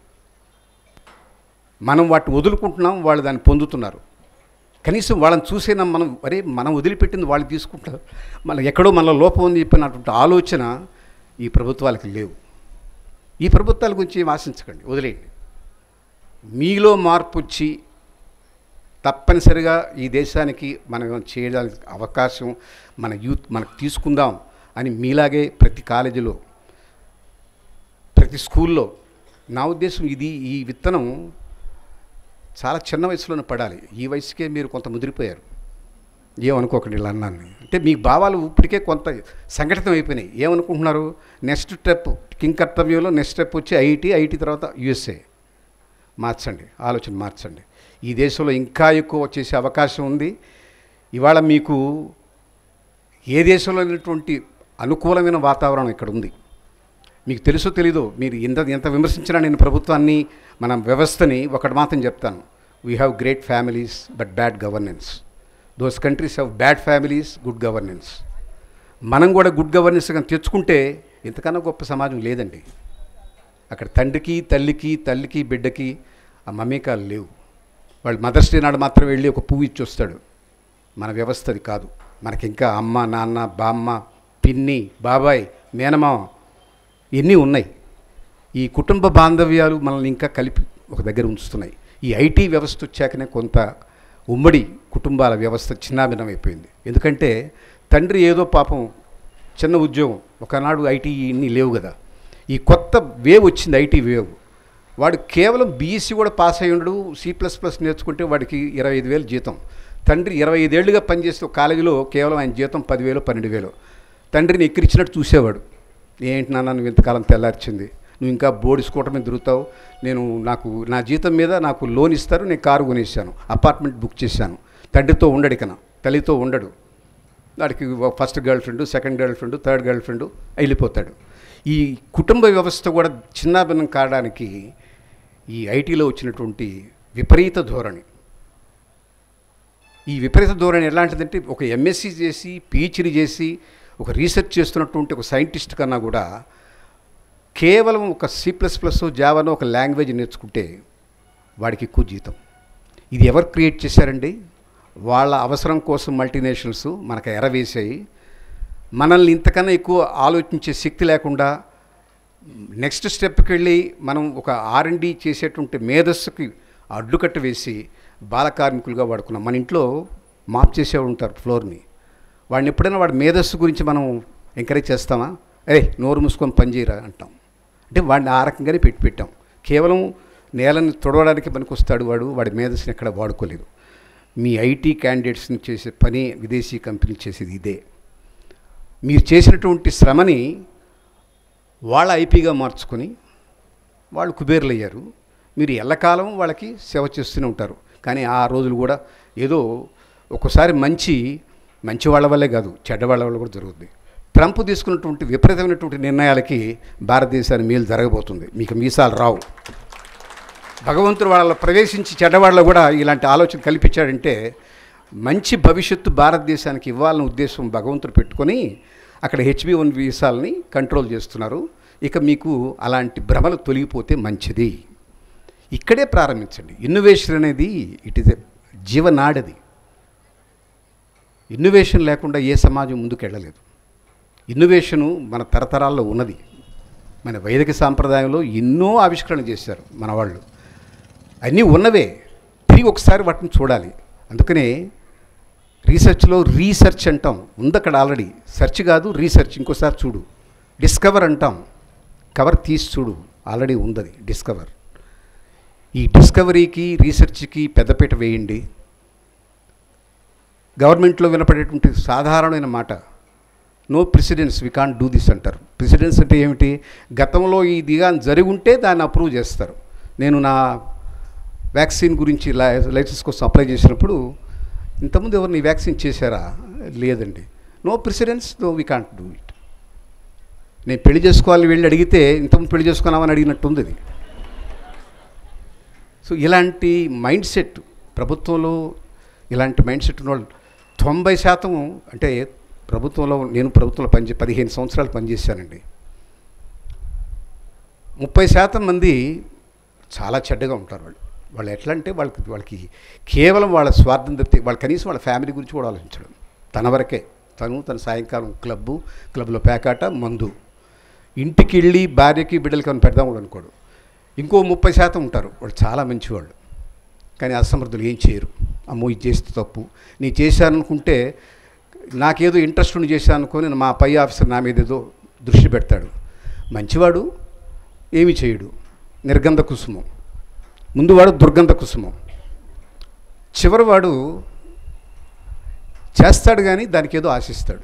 B: మనం వాటిని వదులుకుంటున్నాం వాళ్ళు దాన్ని పొందుతున్నారు కనీసం వాళ్ళని చూసేనా మనం అరే మనం వదిలిపెట్టింది వాళ్ళు తీసుకుంటారు మనం ఎక్కడో మనలో లోపం ఉంది చెప్పినటువంటి ఆలోచన ఈ ప్రభుత్వాలకు లేవు ఈ ప్రభుత్వాల గురించి ఏం ఆశించకండి వదిలేయండి మీలో మార్పు వచ్చి తప్పనిసరిగా ఈ దేశానికి మనం చేయడానికి అవకాశం మన యూత్ మనకు తీసుకుందాం అని మీలాగే ప్రతి కాలేజీలో ప్రతి స్కూల్లో నా ఉద్దేశం ఇది ఈ విత్తనం చాలా చిన్న వయసులోనే పడాలి ఈ వయసుకే మీరు కొంత ముదిరిపోయారు ఏమనుకోకండి ఇలా అన్నాను అంటే మీ భావాలు ఇప్పటికే కొంత సంఘటితం అయిపోయినాయి ఏమనుకుంటున్నారు నెక్స్ట్ స్టెప్ కింగ్ కర్తవ్యంలో నెక్స్ట్ స్టెప్ వచ్చి ఐఐటి ఐఐటి తర్వాత యుఎస్ఏ మార్చండి ఆలోచన మార్చండి ఈ దేశంలో ఇంకా ఎక్కువ చేసే అవకాశం ఉంది ఇవాళ మీకు ఏ దేశంలో లేనటువంటి అనుకూలమైన వాతావరణం ఇక్కడ ఉంది మీకు తెలుసో తెలీదో మీరు ఎంత ఎంత విమర్శించినా నేను ప్రభుత్వాన్ని మన వ్యవస్థని ఒకటి మాత్రం చెప్తాను we have great families but bad governance those countries have bad families good governance మనం కూడా గుడ్ గవర్నెన్స్ కానీ తెచ్చుకుంటే ఇంతకన్నా గొప్ప సమాజం లేదండి అక్కడ తండ్రికి తల్లికి తల్లికి బిడ్డకి ఆ మమేకాలు లేవు వాళ్ళు మదర్స్ డే నాడు మాత్రం వెళ్ళి ఒక పువ్వు ఇచ్చి వస్తాడు మన వ్యవస్థ అది కాదు మనకి ఇంకా అమ్మ నాన్న బామ్మ పిన్ని బాబాయ్ మేనమామ ఇవన్నీ ఉన్నాయి ఈ కుటుంబ బాంధవ్యాలు మనల్ని ఇంకా కలిపి ఒక దగ్గర ఉంచుతున్నాయి ఈ ఐటీ వ్యవస్థ వచ్చాకనే కొంత ఉమ్మడి కుటుంబాల వ్యవస్థ చిన్నాభిన్నం అయిపోయింది ఎందుకంటే తండ్రి ఏదో పాపం చిన్న ఉద్యోగం ఒకనాడు ఐటీ ఇన్ని లేవు కదా ఈ కొత్త వేవ్ వచ్చింది ఐటీ వేవ్ వాడు కేవలం బీఎస్సీ కూడా పాస్ అయి ఉండడు సి ప్లస్ ప్లస్ నేర్చుకుంటే వాడికి ఇరవై ఐదు వేలు జీతం తండ్రి ఇరవై ఐదేళ్లుగా పనిచేస్తే ఒక కాలేజీలో కేవలం ఆయన జీతం పదివేలు పన్నెండు వేలు తండ్రిని ఎక్కిరించినట్టు చూసేవాడు ఏంటి నాన్న నువ్వు ఇంతకాలం తెల్లార్చింది నువ్వు ఇంకా బోర్డు స్కూటర్ మీద తిరుగుతావు నేను నాకు నా జీతం మీద నాకు లోన్ ఇస్తారు నేను కారు కొనేసాను అపార్ట్మెంట్ బుక్ చేశాను తండ్రితో ఉండడు ఇకన తల్లితో ఉండడు వాడికి first girlfriend second girlfriend third girlfriend వెళ్ళిపోతాడు ఈ కుటుంబ వ్యవస్థ కూడా చిన్నాభిన్నం కావడానికి ఈ ఐటీలో వచ్చినటువంటి విపరీత ధోరణి ఈ విపరీత ధోరణి ఎలాంటిదంటే ఒక ఎంఎస్సీ చేసి పిహెచ్డీ చేసి ఒక రీసెర్చ్ చేస్తున్నటువంటి ఒక సైంటిస్ట్ కన్నా కూడా కేవలం ఒక సి ప్లస్ ప్లస్ జావానో ఒక లాంగ్వేజ్ నేర్చుకుంటే వాడికి ఎక్కువ జీతం ఇది ఎవరు క్రియేట్ చేశారండి వాళ్ళ అవసరం కోసం మల్టీనేషనల్స్ మనకు ఎరవేసాయి మనల్ని ఇంతకన్నా ఎక్కువ ఆలోచించే శక్తి లేకుండా నెక్స్ట్ స్టెప్కి వెళ్ళి మనం ఒక ఆర్ఎండి చేసేటువంటి మేధస్సుకి అడ్డుకట్ట వేసి బాల కార్మికులుగా వాడుకున్నాం మన ఇంట్లో మాప్ చేసే ఉంటారు ఫ్లోర్ని వాడిని ఎప్పుడైనా వాడి మేధస్సు గురించి మనం ఎంకరేజ్ చేస్తామా అరే నోరు మూసుకొని పనిచేయరా అంటాం అంటే వాడిని ఆ రకంగానే పెట్టి పెట్టాం కేవలం నేలని తొడవడానికి పనికొస్తాడు వాడు వాడి మేధస్సుని ఎక్కడ వాడుకోలేదు మీ ఐటీ క్యాండిడేట్స్ని చేసే పని విదేశీ కంపెనీలు చేసేది ఇదే మీరు చేసినటువంటి శ్రమని వాళ్ళ ఐపీగా మార్చుకొని వాళ్ళు కుబేర్లు అయ్యారు మీరు ఎల్లకాలం వాళ్ళకి సేవ చేస్తూనే ఉంటారు కానీ ఆ రోజులు కూడా ఏదో ఒక్కోసారి మంచి మంచి వాళ్ళ వల్లే కాదు చెడ్డ వాళ్ళ వల్ల కూడా జరుగుతుంది ట్రంప్ తీసుకున్నటువంటి విపరీతమైనటువంటి నిర్ణయాలకి భారతదేశానికి మేలు జరగబోతుంది మీకు మీసాలు రావు భగవంతుడు వాళ్ళ ప్రవేశించి చెడ్డవాళ్ళలో కూడా ఇలాంటి ఆలోచన కల్పించాడంటే మంచి భవిష్యత్తు భారతదేశానికి ఇవ్వాలనే ఉద్దేశం భగవంతుడు పెట్టుకొని అక్కడ హెచ్బి వన్ వీసాలని కంట్రోల్ చేస్తున్నారు ఇక మీకు అలాంటి భ్రమలు తొలగిపోతే మంచిది ఇక్కడే ప్రారంభించండి ఇన్నోవేషన్ అనేది ఇట్ ఇస్ ఎ జీవనాడది ఇన్నోవేషన్ లేకుండా ఏ సమాజం ముందుకు వెళ్ళలేదు ఇన్నోవేషను మన తరతరాల్లో ఉన్నది మన వైదిక సాంప్రదాయంలో ఎన్నో ఆవిష్కరణ చేశారు మన వాళ్ళు అన్నీ ఉన్నవే తిరిగి ఒకసారి వాటిని చూడాలి అందుకనే రీసెర్చ్లో రీసెర్చ్ అంటాం ఉంది అక్కడ ఆల్రెడీ సెర్చ్ కాదు రీసెర్చ్ ఇంకోసారి చూడు డిస్కవర్ అంటాం కవర్ తీసి చూడు ఆల్రెడీ ఉందది డిస్కవర్ ఈ డిస్కవరీకి రీసెర్చ్కి పెద్దపీట వేయండి గవర్నమెంట్లో వినపడేటువంటి సాధారణమైన మాట no precedence we can't do this అంటారు ప్రెసిడెన్స్ అంటే ఏమిటి గతంలో ఇదిగా జరిగి ఉంటే దాన్ని అప్రూవ్ చేస్తారు నేను నా వ్యాక్సిన్ గురించి లైసెన్స్ కోసం అప్లై చేసినప్పుడు ఇంతకుముందు ఎవరు నీ వ్యాక్సిన్ చేశారా లేదండి no precedence no we can't do it నేను పెళ్లి చేసుకోవాలని వెళ్ళి అడిగితే ఇంతకుముందు పెళ్లి చేసుకున్నామని అడిగినట్టు ఉంది అది సో ఇలాంటి మైండ్ సెట్ ప్రభుత్వంలో ఇలాంటి మైండ్ సెట్ ఉన్న వాళ్ళు తొంభై శాతం అంటే ప్రభుత్వంలో నేను ప్రభుత్వంలో పనిచే పదిహేను సంవత్సరాలు పనిచేశానండి ముప్పై శాతం మంది చాలా చెడ్డగా ఉంటారు వాళ్ళు వాళ్ళు ఎట్లా అంటే వాళ్ళకి వాళ్ళకి కేవలం వాళ్ళ స్వార్థం తప్పితే వాళ్ళు కనీసం వాళ్ళ ఫ్యామిలీ గురించి కూడా ఆలోచించడం తన వరకే తను తన సాయంకాలం క్లబ్బు క్లబ్లో పేకాట మందు ఇంటికి వెళ్ళి భార్యకి బిడ్డలకి ఏమైనా పెడదాం కూడా అనుకోడు ఇంకో ముప్పై శాతం ఉంటారు వాళ్ళు చాలా మంచివాళ్ళు కానీ అసమర్థులు ఏం చేయరు అమ్మో ఇది చేస్తే తప్పు నేను చేశాననుకుంటే నాకేదో ఇంట్రెస్ట్ ఉండి చేశాను అనుకొని మా పై ఆఫీసర్ నా మీద ఏదో దృష్టి పెడతాడు మంచివాడు ఏమి చేయడు నిర్గంధ కుసుమం ముందువాడు దుర్గంధ కుసుమం చివరివాడు చేస్తాడు కానీ దానికి ఏదో ఆశిస్తాడు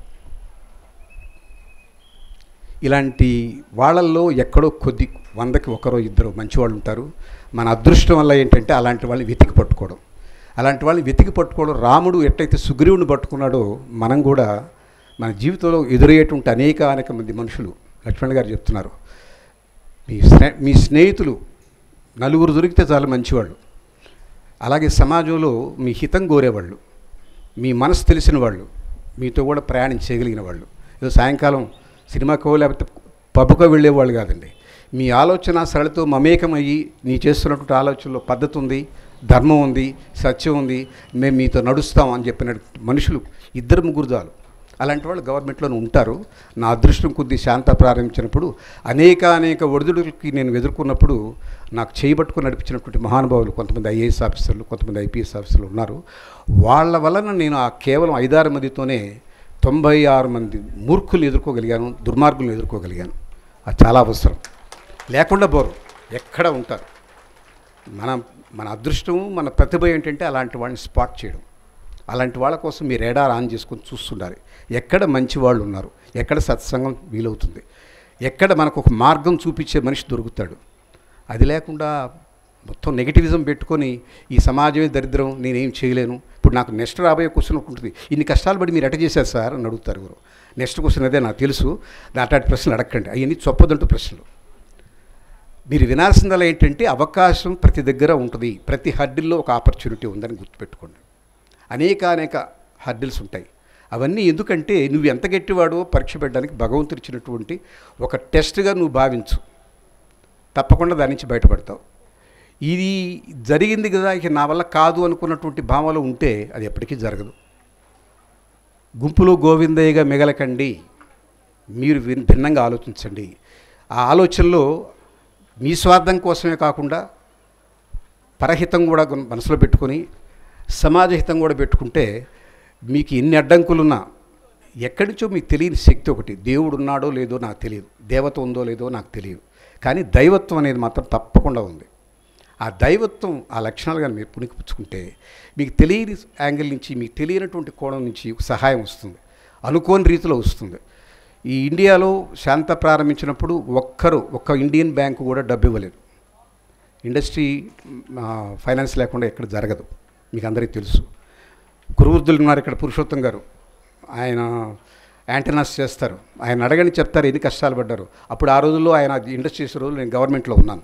B: ఇలాంటి వాళ్ళల్లో ఎక్కడో కొద్ది వందకి ఒకరో ఇద్దరు మంచివాళ్ళు ఉంటారు మన అదృష్టం వల్ల ఏంటంటే అలాంటి వాళ్ళని వెతికి పట్టుకోవడం అలాంటి వాళ్ళని వెతికి పట్టుకోవడం రాముడు ఎట్టయితే సుగ్రీవుని పట్టుకున్నాడో మనం కూడా మన జీవితంలో ఎదురయ్యేటువంటి అనేక అనేక మంది మనుషులు లక్ష్మణ్ గారు చెప్తున్నారు మీ స్నే మీ స్నేహితులు నలుగురు దొరికితే చాలా మంచివాళ్ళు అలాగే సమాజంలో మీ హితం కోరేవాళ్ళు మీ మనసు తెలిసిన వాళ్ళు మీతో కూడా ప్రయాణం చేయగలిగిన వాళ్ళు ఏదో సాయంకాలం సినిమాకో లేకపోతే పబ్కో వెళ్ళేవాళ్ళు కాదండి మీ ఆలోచన సరళితో మమేకమయ్యి నీ చేస్తున్నటువంటి ఆలోచనలో పద్ధతి ఉంది ధర్మం ఉంది సత్యం ఉంది మేము మీతో నడుస్తాం అని చెప్పిన మనుషులు ఇద్దరు ముగ్గురు చాలు అలాంటి వాళ్ళు గవర్నమెంట్లోనే ఉంటారు నా అదృష్టం కొద్ది శాంత ప్రారంభించినప్పుడు అనేక అనేక ఒడిదుడులకి నేను ఎదుర్కొన్నప్పుడు నాకు చేయబట్టుకుని నడిపించినటువంటి మహానుభావులు కొంతమంది ఐఏఎస్ ఆఫీసర్లు కొంతమంది ఐపీఎస్ ఆఫీసర్లు ఉన్నారు వాళ్ళ వలన నేను ఆ కేవలం ఐదారు మందితోనే తొంభై ఆరు మంది మూర్ఖుల్ని ఎదుర్కోగలిగాను దుర్మార్గులను ఎదుర్కోగలిగాను అది చాలా అవసరం లేకుండా బోరు ఎక్కడ ఉంటారు మన మన అదృష్టము మన ప్రతిభ ఏంటంటే అలాంటి వాళ్ళని స్పాట్ చేయడం అలాంటి వాళ్ళ కోసం మీరు ఏడార్ ఆన్ చేసుకొని చూస్తుండాలి ఎక్కడ మంచి వాళ్ళు ఉన్నారు ఎక్కడ సత్సంగం వీలవుతుంది ఎక్కడ మనకు ఒక మార్గం చూపించే మనిషి దొరుకుతాడు అది లేకుండా మొత్తం నెగిటివిజం పెట్టుకొని ఈ సమాజమే దరిద్రం నేనేం చేయలేను ఇప్పుడు నాకు నెక్స్ట్ రాబోయే క్వశ్చన్ ఒకటి ఉంటుంది ఇన్ని కష్టాలు పడి మీరు ఎట చేశారు సార్ అని అడుగుతారు ఎవరు నెక్స్ట్ క్వశ్చన్ అదే నాకు తెలుసు అట్లాంటి ప్రశ్నలు అడగండి అవన్నీ చొప్పదంటూ ప్రశ్నలు మీరు వినాల్సిందలా ఏంటంటే అవకాశం ప్రతి దగ్గర ఉంటుంది ప్రతి హడ్డిల్లో ఒక ఆపర్చునిటీ ఉందని గుర్తుపెట్టుకోండి అనేక అనేక హర్డిల్స్ ఉంటాయి అవన్నీ ఎందుకంటే నువ్వు ఎంత గట్టివాడో పరీక్ష పెట్టడానికి భగవంతుడు ఇచ్చినటువంటి ఒక టెస్ట్గా నువ్వు భావించు తప్పకుండా దాని నుంచి బయటపడతావు ఇది జరిగింది కదా ఇక నా వల్ల కాదు అనుకున్నటువంటి భావనలో ఉంటే అది ఎప్పటికీ జరగదు గుంపులో గోవిందయ్యగా మిగలకండి మీరు విన్- భిన్నంగా ఆలోచించండి ఆ ఆలోచనలో మీ స్వార్థం కోసమే కాకుండా పరహితం కూడా గున్- మనసులో పెట్టుకొని సమాజ హితం కూడా పెట్టుకుంటే మీకు ఎన్ని అడ్డంకులున్నా ఎక్కడి నుంచో మీకు తెలియని శక్తి ఒకటి దేవుడు ఉన్నాడో లేదో నాకు తెలియదు దేవత ఉందో లేదో నాకు తెలియదు కానీ దైవత్వం అనేది మాత్రం తప్పకుండా ఉంది ఆ దైవత్వం ఆ లక్షణాలు కానీ మీరు పుణికిపుచ్చుకుంటే మీకు తెలియని యాంగిల్ నుంచి మీకు తెలియనటువంటి కోణం నుంచి సహాయం వస్తుంది అనుకోని రీతిలో వస్తుంది ఈ ఇండియాలో శాంత ప్రారంభించినప్పుడు ఒక్కరు ఒక్క ఇండియన్ బ్యాంకు కూడా డబ్బు ఇవ్వలేదు ఇండస్ట్రీ ఆ, ఫైనాన్స్ లేకుండా ఎక్కడ జరగదు మీకు అందరికీ తెలుసు కురువృద్ధులు ఉన్నారు ఇక్కడ పురుషోత్తం గారు ఆయన యాంటనాస్ చేస్తారు ఆయన అడగని చెప్తారు ఎన్ని కష్టాలు పడ్డారు అప్పుడు ఆ రోజుల్లో ఆయన ఇండస్ట్రీ చేసే రోజులు నేను గవర్నమెంట్లో ఉన్నాను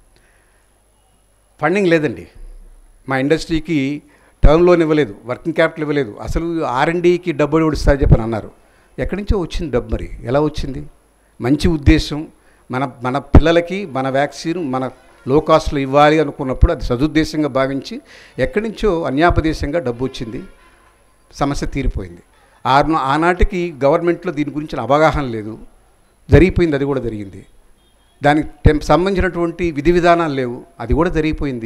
B: ఫండింగ్ లేదండి మా ఇండస్ట్రీకి టర్మ్ లోన్ ఇవ్వలేదు వర్కింగ్ క్యాపిటల్ ఇవ్వలేదు అసలు ఆర్ఎండీకి డబ్బులు ఇస్తా చెప్పని అన్నారు ఎక్కడి నుంచో వచ్చింది డబ్బు మరి ఎలా వచ్చింది మంచి ఉద్దేశం మన మన పిల్లలకి మన వ్యాక్సిన్ మన లో కాస్ట్లో ఇవ్వాలి అనుకున్నప్పుడు అది సదుద్దేశంగా భావించి ఎక్కడి నుంచో అన్యాపదేశంగా డబ్బు వచ్చింది సమస్య తీరిపోయింది ఆరు ఆనాటికి గవర్నమెంట్లో దీని గురించిన అవగాహన లేదు జరిగిపోయింది అది కూడా జరిగింది దానికి టెం- సంబంధించినటువంటి విధి విధానాలు లేవు అది కూడా జరిగిపోయింది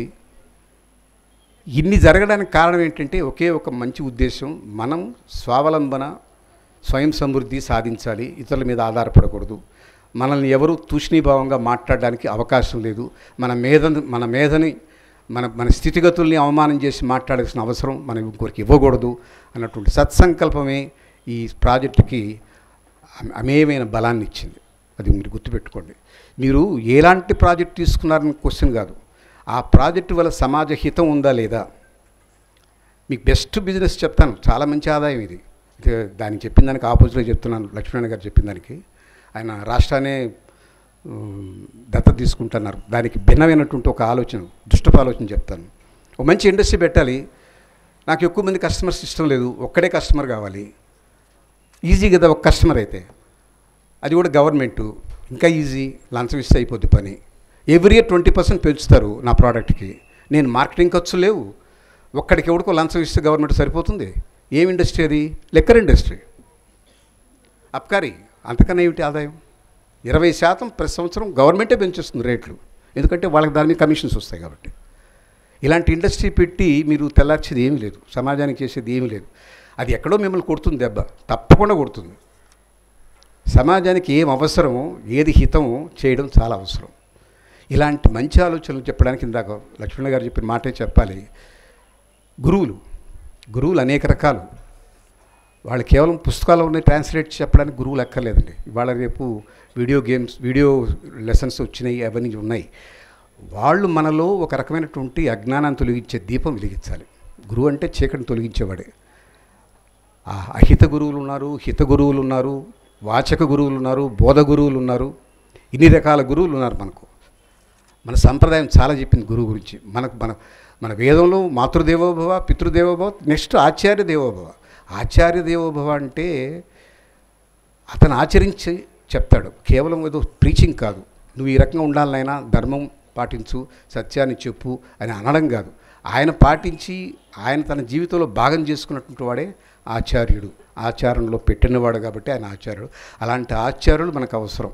B: ఇన్ని జరగడానికి కారణం ఏంటంటే ఒకే ఒక మంచి ఉద్దేశం మనం స్వావలంబన స్వయం సమృద్ధి సాధించాలి ఇతరుల మీద ఆధారపడకూడదు మనల్ని ఎవరు తూష్ణీభావంగా మాట్లాడడానికి అవకాశం లేదు మన మేధ మన మేధని మన మన స్థితిగతుల్ని అవమానం చేసి మాట్లాడాల్సిన అవసరం మనం ఇంకొకరికి ఇవ్వకూడదు అన్నటువంటి సత్సంకల్పమే ఈ ప్రాజెక్టుకి అమ- అమేయమైన బలాన్ని ఇచ్చింది అది మీరు గుర్తుపెట్టుకోండి మీరు ఎలాంటి ప్రాజెక్ట్ తీసుకున్నారని క్వశ్చన్ కాదు ఆ ప్రాజెక్టు వల్ల సమాజ హితం ఉందా లేదా మీకు బెస్ట్ బిజినెస్ చెప్తాను చాలా మంచి ఆదాయం ఇది ఇది దానికి చెప్పిన దానికి ఆపోజిట్లో చెప్తున్నాను లక్ష్మీనారాయణ గారు చెప్పిన దానికి ఆయన రాష్ట్రాన్ని ఉమ్, దత్తత తీసుకుంటున్నారు దానికి భిన్నమైనటువంటి ఒక ఆలోచన దుష్టపు ఆలోచన చెప్తాను ఒక మంచి ఇండస్ట్రీ పెట్టాలి నాకు ఎక్కువ మంది కస్టమర్స్ ఇష్టం లేదు ఒక్కడే కస్టమర్ కావాలి ఈజీ కదా ఒక కస్టమర్ అయితే అది కూడా గవర్నమెంటు ఇంకా ఈజీ లంచం ఇస్తే అయిపోద్ది పని ఎవ్రీ ఇయర్ ట్వంటీ పర్సెంట్ పెంచుతారు నా ప్రోడక్ట్కి నేను మార్కెటింగ్ ఖర్చు లేవు ఒక్కడికి ఎవడికో లంచం ఇస్తే గవర్నమెంట్ సరిపోతుంది ఏం ఇండస్ట్రీ అది లెక్కర్ ఇండస్ట్రీ అబ్కారీ అంతకన్నా ఏమిటి ఆదాయం ఇరవై శాతం ప్రతి సంవత్సరం గవర్నమెంటే పెంచేస్తుంది రేట్లు ఎందుకంటే వాళ్ళకి దాని మీద కమిషన్స్ వస్తాయి కాబట్టి ఇలాంటి ఇండస్ట్రీ పెట్టి మీరు తెల్లార్చేది ఏమీ లేదు సమాజానికి చేసేది ఏమీ లేదు అది ఎక్కడో మిమ్మల్ని కొడుతుంది దెబ్బ తప్పకుండా కొడుతుంది సమాజానికి ఏం అవసరమో ఏది హితమో చేయడం చాలా అవసరం ఇలాంటి మంచి ఆలోచనలు చెప్పడానికి ఇందాక లక్ష్మణ గారు చెప్పిన మాటే చెప్పాలి గురువులు గురువులు అనేక రకాలు వాళ్ళు కేవలం పుస్తకాలు ఉన్నాయి ట్రాన్స్లేట్ చెప్పడానికి గురువులు ఎక్కర్లేదండి ఇవాళ రేపు వీడియో గేమ్స్ వీడియో లెసన్స్ వచ్చినాయి అవన్నీ ఉన్నాయి వాళ్ళు మనలో ఒక రకమైనటువంటి అజ్ఞానాన్ని తొలగించే దీపం వెలిగించాలి గురువు అంటే చీకటిని తొలగించేవాడే ఆ అహిత గురువులు ఉన్నారు హిత గురువులు ఉన్నారు వాచక గురువులు ఉన్నారు బోధ గురువులు ఉన్నారు ఇన్ని రకాల గురువులు ఉన్నారు మనకు మన సంప్రదాయం చాలా చెప్పింది గురువు గురించి మనకు మన మన వేదంలో మాతృదేవోభవ పితృదేవోభవ నెక్స్ట్ ఆచార్య దేవోభవ ఆచార్య దేవోభవ అంటే అతను ఆచరించి చెప్తాడు కేవలం ఏదో ప్రీచింగ్ కాదు నువ్వు ఈ రకంగా ఉండాలనైనా ధర్మం పాటించు సత్యాన్ని చెప్పు అని అనడం కాదు ఆయన పాటించి ఆయన తన జీవితంలో భాగం చేసుకున్నటువంటి వాడే ఆచార్యుడు ఆచారంలో పెట్టినవాడు కాబట్టి ఆయన ఆచార్యుడు అలాంటి ఆచార్యులు మనకు అవసరం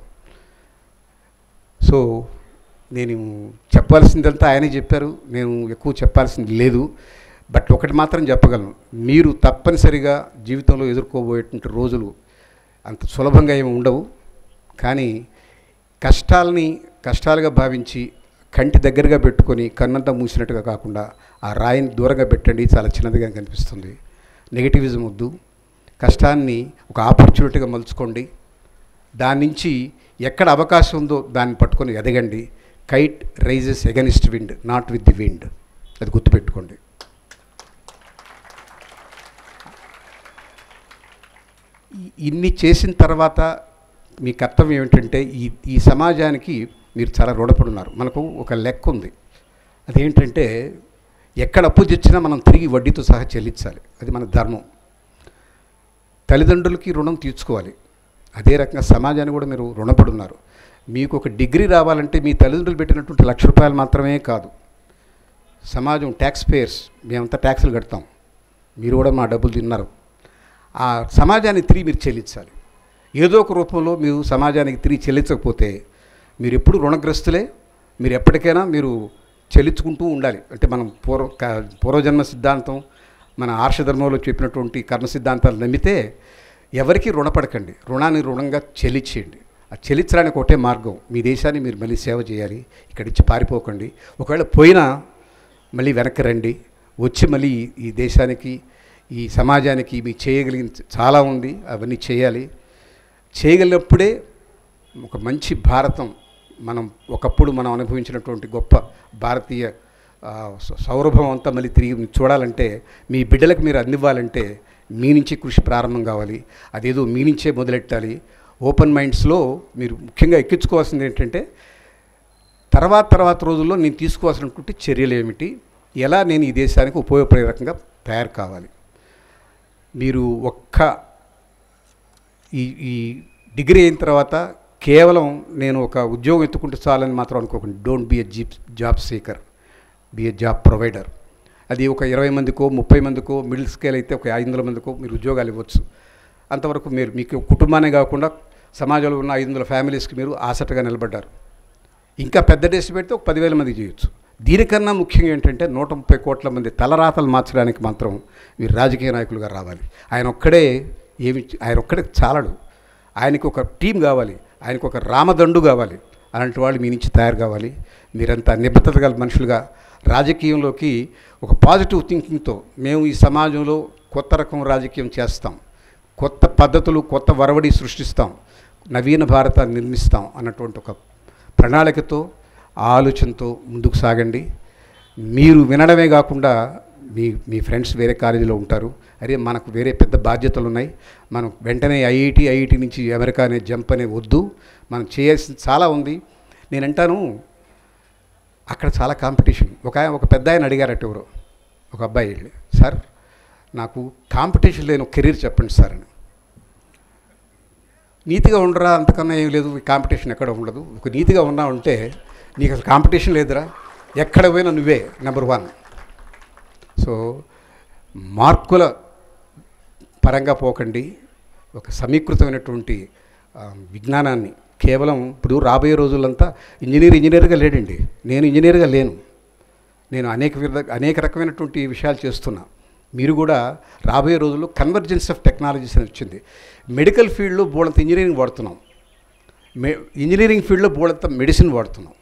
B: సో నేను చెప్పాల్సిందంతా ఆయనే చెప్పారు నేను ఎక్కువ చెప్పాల్సింది లేదు బట్ ఒకటి మాత్రం చెప్పగలను మీరు తప్పనిసరిగా జీవితంలో ఎదుర్కోబోయేటువంటి రోజులు అంత సులభంగా ఏమి ఉండవు కానీ కష్టాలని కష్టాలుగా భావించి కంటి దగ్గరగా పెట్టుకొని కన్నంతా మూసినట్టుగా కాకుండా ఆ రాయిని దూరంగా పెట్టండి చాలా చిన్నదిగా కనిపిస్తుంది నెగిటివిజం వద్దు కష్టాన్ని ఒక ఆపర్చునిటీగా మలుచుకోండి దాని నుంచి ఎక్కడ అవకాశం ఉందో దాన్ని పట్టుకొని ఎదగండి kite rises against wind not with the wind అది గుర్తుపెట్టుకోండి ఈ- ఇన్ని చేసిన తర్వాత మీ కర్తవ్యం ఏమిటంటే ఈ ఈ సమాజానికి మీరు చాలా రుణపడి ఉన్నారు మనకు ఒక లెక్క ఉంది అదేంటంటే ఎక్కడ అప్పు తెచ్చినా మనం తిరిగి వడ్డీతో సహా చెల్లించాలి అది మన ధర్మం తల్లిదండ్రులకి రుణం తీర్చుకోవాలి అదే రకంగా సమాజాన్ని కూడా మీరు రుణపడి ఉన్నారు మీకు ఒక డిగ్రీ రావాలంటే మీ తల్లిదండ్రులు పెట్టినటువంటి లక్ష రూపాయలు మాత్రమే కాదు సమాజం ట్యాక్స్ పేయర్స్ మేమంతా ట్యాక్సులు కడతాం మీరు కూడా మా డబ్బులు తిన్నారు ఆ సమాజాన్ని తిరిగి మీరు చెల్లించాలి ఏదో ఒక రూపంలో మీరు సమాజానికి తిరిగి చెల్లించకపోతే మీరు ఎప్పుడు రుణగ్రస్తులే మీరు ఎప్పటికైనా మీరు చెల్లించుకుంటూ ఉండాలి అంటే మనం పూర్వ క- పూర్వజన్మ సిద్ధాంతం మన ఆర్షధర్మంలో చెప్పినటువంటి కర్మ సిద్ధాంతాలు నమ్మితే ఎవరికి రుణపడకండి రుణాన్ని రుణంగా చెల్లించేయండి ఆ చెల్లించడానికి ఒకటే మార్గం మీ దేశాన్ని మీరు మళ్ళీ సేవ చేయాలి ఇక్కడి నుంచి పారిపోకండి ఒకవేళ పోయినా మళ్ళీ వెనక్కి రండి వచ్చి మళ్ళీ ఈ- ఈ దేశానికి ఈ సమాజానికి మీ చేయగలిగిన చాలా ఉంది అవన్నీ చేయాలి చేయగలిగినప్పుడే ఒక మంచి భారతం మనం ఒకప్పుడు మనం అనుభవించినటువంటి గొప్ప భారతీయ ఆ, సౌ- సౌరభం అంతా మళ్ళీ తిరిగి చూడాలంటే మీ బిడ్డలకు మీరు అందివ్వాలంటే మీ నుంచి కృషి ప్రారంభం కావాలి అదేదో మీ నుంచే మొదలెట్టాలి ఓపెన్ మైండ్స్లో మీరు ముఖ్యంగా ఎక్కించుకోవాల్సింది ఏంటంటే తర్వాత తర్వాత రోజుల్లో నేను తీసుకోవాల్సినటువంటి చర్యలు ఏమిటి ఎలా నేను ఈ దేశానికి ఉపయోగపడే రకంగా తయారు కావాలి మీరు ఒక్క ఈ ఈ డిగ్రీ అయిన తర్వాత కేవలం నేను ఒక ఉద్యోగం ఎత్తుకుంటే చాలని మాత్రం అనుకోకండి don't be a jeep job seeker be a job provider అది ఒక ఇరవై మందికో ముప్పై మందికో మిడిల్ స్కేల్ అయితే ఒక ఐదు వందల మందికో మీరు ఉద్యోగాలు ఇవ్వచ్చు అంతవరకు మీరు మీకు కుటుంబానే కాకుండా సమాజంలో ఉన్న ఐదు వందల ఫ్యామిలీస్కి మీరు ఆసటగా నిలబడ్డారు ఇంకా పెద్ద డేస్ పెడితే ఒక పదివేల మంది చేయొచ్చు దీనికన్నా ముఖ్యంగా ఏంటంటే నూట ముప్పై కోట్ల మంది తలరాతలు మార్చడానికి మాత్రం మీరు రాజకీయ నాయకులుగా రావాలి ఆయన ఒక్కడే ఏమి ఆయన ఒక్కడే చాలడు ఆయనకు ఒక టీం కావాలి ఆయనకు ఒక రామదండు కావాలి అలాంటి వాళ్ళు మీ నుంచి తయారు కావాలి మీరంతా నిబద్ధత గల మనుషులుగా రాజకీయంలోకి ఒక పాజిటివ్ థింకింగ్తో మేము ఈ సమాజంలో కొత్త రకం రాజకీయం చేస్తాం కొత్త పద్ధతులు కొత్త వరవడి సృష్టిస్తాం నవీన భారతాన్ని నిర్మిస్తాం అన్నటువంటి ఒక ప్రణాళికతో ఆ ఆలోచనతో ముందుకు సాగండి మీరు వినడమే కాకుండా మీ మీ ఫ్రెండ్స్ వేరే కాలేజీలో ఉంటారు అరే మనకు వేరే పెద్ద బాధ్యతలు ఉన్నాయి మనం వెంటనే ఐఐటి ఐఐటి నుంచి అమెరికా అనే జంప్ అనే వద్దు మనం చేయాల్సింది చాలా ఉంది నేను అంటాను అక్కడ చాలా కాంపిటీషన్ ఒక ఆయన ఒక పెద్ద ఆయన అడిగారట ఎవరు ఒక అబ్బాయి వెళ్ళి సార్ నాకు కాంపిటీషన్ లేని ఒక కెరీర్ చెప్పండి సార్ అని నీతిగా ఉండరా అంతకన్నా ఏం లేదు ఈ కాంపిటీషన్ ఎక్కడ ఉండదు ఒక నీతిగా ఉన్నా ఉంటే నీకు అసలు కాంపిటీషన్ లేదురా ఎక్కడ పోయినా నువ్వే నెంబర్ వన్ సో మార్కుల పరంగా పోకండి ఒక సమీకృతమైనటువంటి ఆ, విజ్ఞానాన్ని కేవలం ఇప్పుడు రాబోయే రోజులంతా ఇంజనీర్ ఇంజనీర్గా లేడండి నేను ఇంజనీర్గా లేను నేను అనేక విధ అనేక రకమైనటువంటి విషయాలు చేస్తున్నా మీరు కూడా రాబోయే రోజుల్లో కన్వర్జెన్స్ ఆఫ్ టెక్నాలజీస్ అని వచ్చింది మెడికల్ ఫీల్డ్లో బోళంత ఇంజనీరింగ్ వాడుతున్నాం మె ఇంజనీరింగ్ ఫీల్డ్లో బోళంత మెడిసిన్ వాడుతున్నాం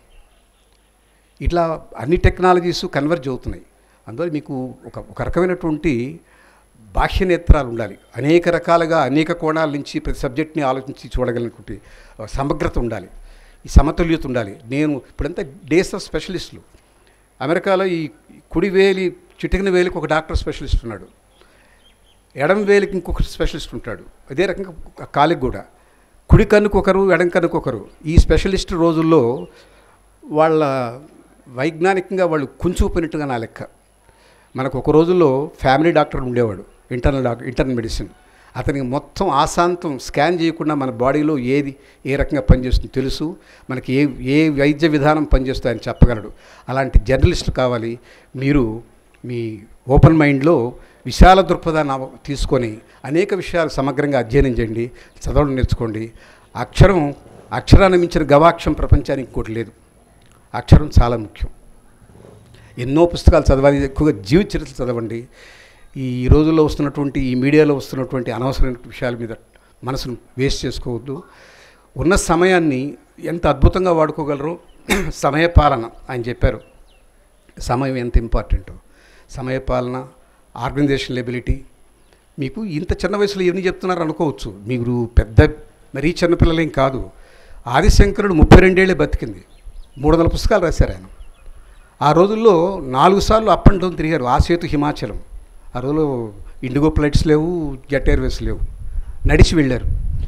B: ఇట్లా అన్ని టెక్నాలజీస్ కన్వర్జ్ అవుతున్నాయి అందువల్ల మీకు ఒక ఒక రకమైనటువంటి బాహ్య నేత్రాలు ఉండాలి అనేక రకాలుగా అనేక కోణాల నుంచి ప్రతి సబ్జెక్ట్ని ఆలోచించి చూడగలిగినటువంటి ఆ, సమగ్రత ఉండాలి ఈ సమతుల్యత ఉండాలి నేను ఇప్పుడంతా డేస్ ఆఫ్ స్పెషలిస్టులు అమెరికాలో ఈ కుడి వేలి చిటికిన వేలికి ఒక డాక్టర్ స్పెషలిస్ట్ ఉన్నాడు ఎడం వేలికి ఇంకొక స్పెషలిస్ట్ ఉంటాడు అదే రకంగా కాలికి కూడా కుడి కన్నుకు ఒకరు ఎడం కన్నుకు ఒకరు ఈ స్పెషలిస్ట్ రోజుల్లో వాళ్ళ వైజ్ఞానికంగా వాళ్ళు కుంచుకుపోయినట్టుగా నా లెక్క మనకు ఒక రోజుల్లో ఫ్యామిలీ డాక్టర్ ఉండేవాడు ఇంటర్నల్ డాక్టర్ ఇంటర్నల్ మెడిసిన్ అతనికి మొత్తం ఆశాంతం స్కాన్ చేయకుండా మన బాడీలో ఏది ఏ రకంగా పనిచేస్తుందో తెలుసు మనకి ఏ ఏ వైద్య విధానం పనిచేస్తుందో ఆయన చెప్పగలడు అలాంటి జర్నలిస్టులు కావాలి మీరు మీ ఓపెన్ మైండ్లో విశాల దృక్పథాన్ని అవ- తీసుకొని అనేక విషయాలు సమగ్రంగా అధ్యయనం చేయండి చదవడం నేర్చుకోండి అక్షరం అక్షరాన్ని మించిన గవాక్షం ప్రపంచానికి ఇంకోటి లేదు అక్షరం చాలా ముఖ్యం ఎన్నో పుస్తకాలు చదవాలి ఎక్కువగా జీవిత చరిత్ర చదవండి ఈ రోజుల్లో వస్తున్నటువంటి ఈ మీడియాలో వస్తున్నటువంటి అనవసరమైన విషయాల మీద మనసును వేస్ట్ చేసుకోవద్దు ఉన్న సమయాన్ని ఎంత అద్భుతంగా వాడుకోగలరో సమయపాలన ఆయన చెప్పారు సమయం ఎంత ఇంపార్టెంటో సమయపాలన ఆర్గనైజేషన్ ఎబిలిటీ మీకు ఇంత చిన్న వయసులో ఎన్ని చెప్తున్నారు అనుకోవచ్చు మీరు పెద్ద మరీ చిన్నపిల్లలేం కాదు ఆదిశంకరుడు ముప్పై రెండేళ్ళే బతికింది మూడు వందల పుస్తకాలు రాశారు ఆయన ఆ రోజుల్లో నాలుగు సార్లు అప్ అండ్ డౌన్ తిరిగారు ఆ సేతు హిమాచలం ఆ రోజుల్లో ఇండిగో ఫ్లైట్స్ లేవు జెట్ ఎయిర్వేస్ లేవు నడిచి వెళ్ళారు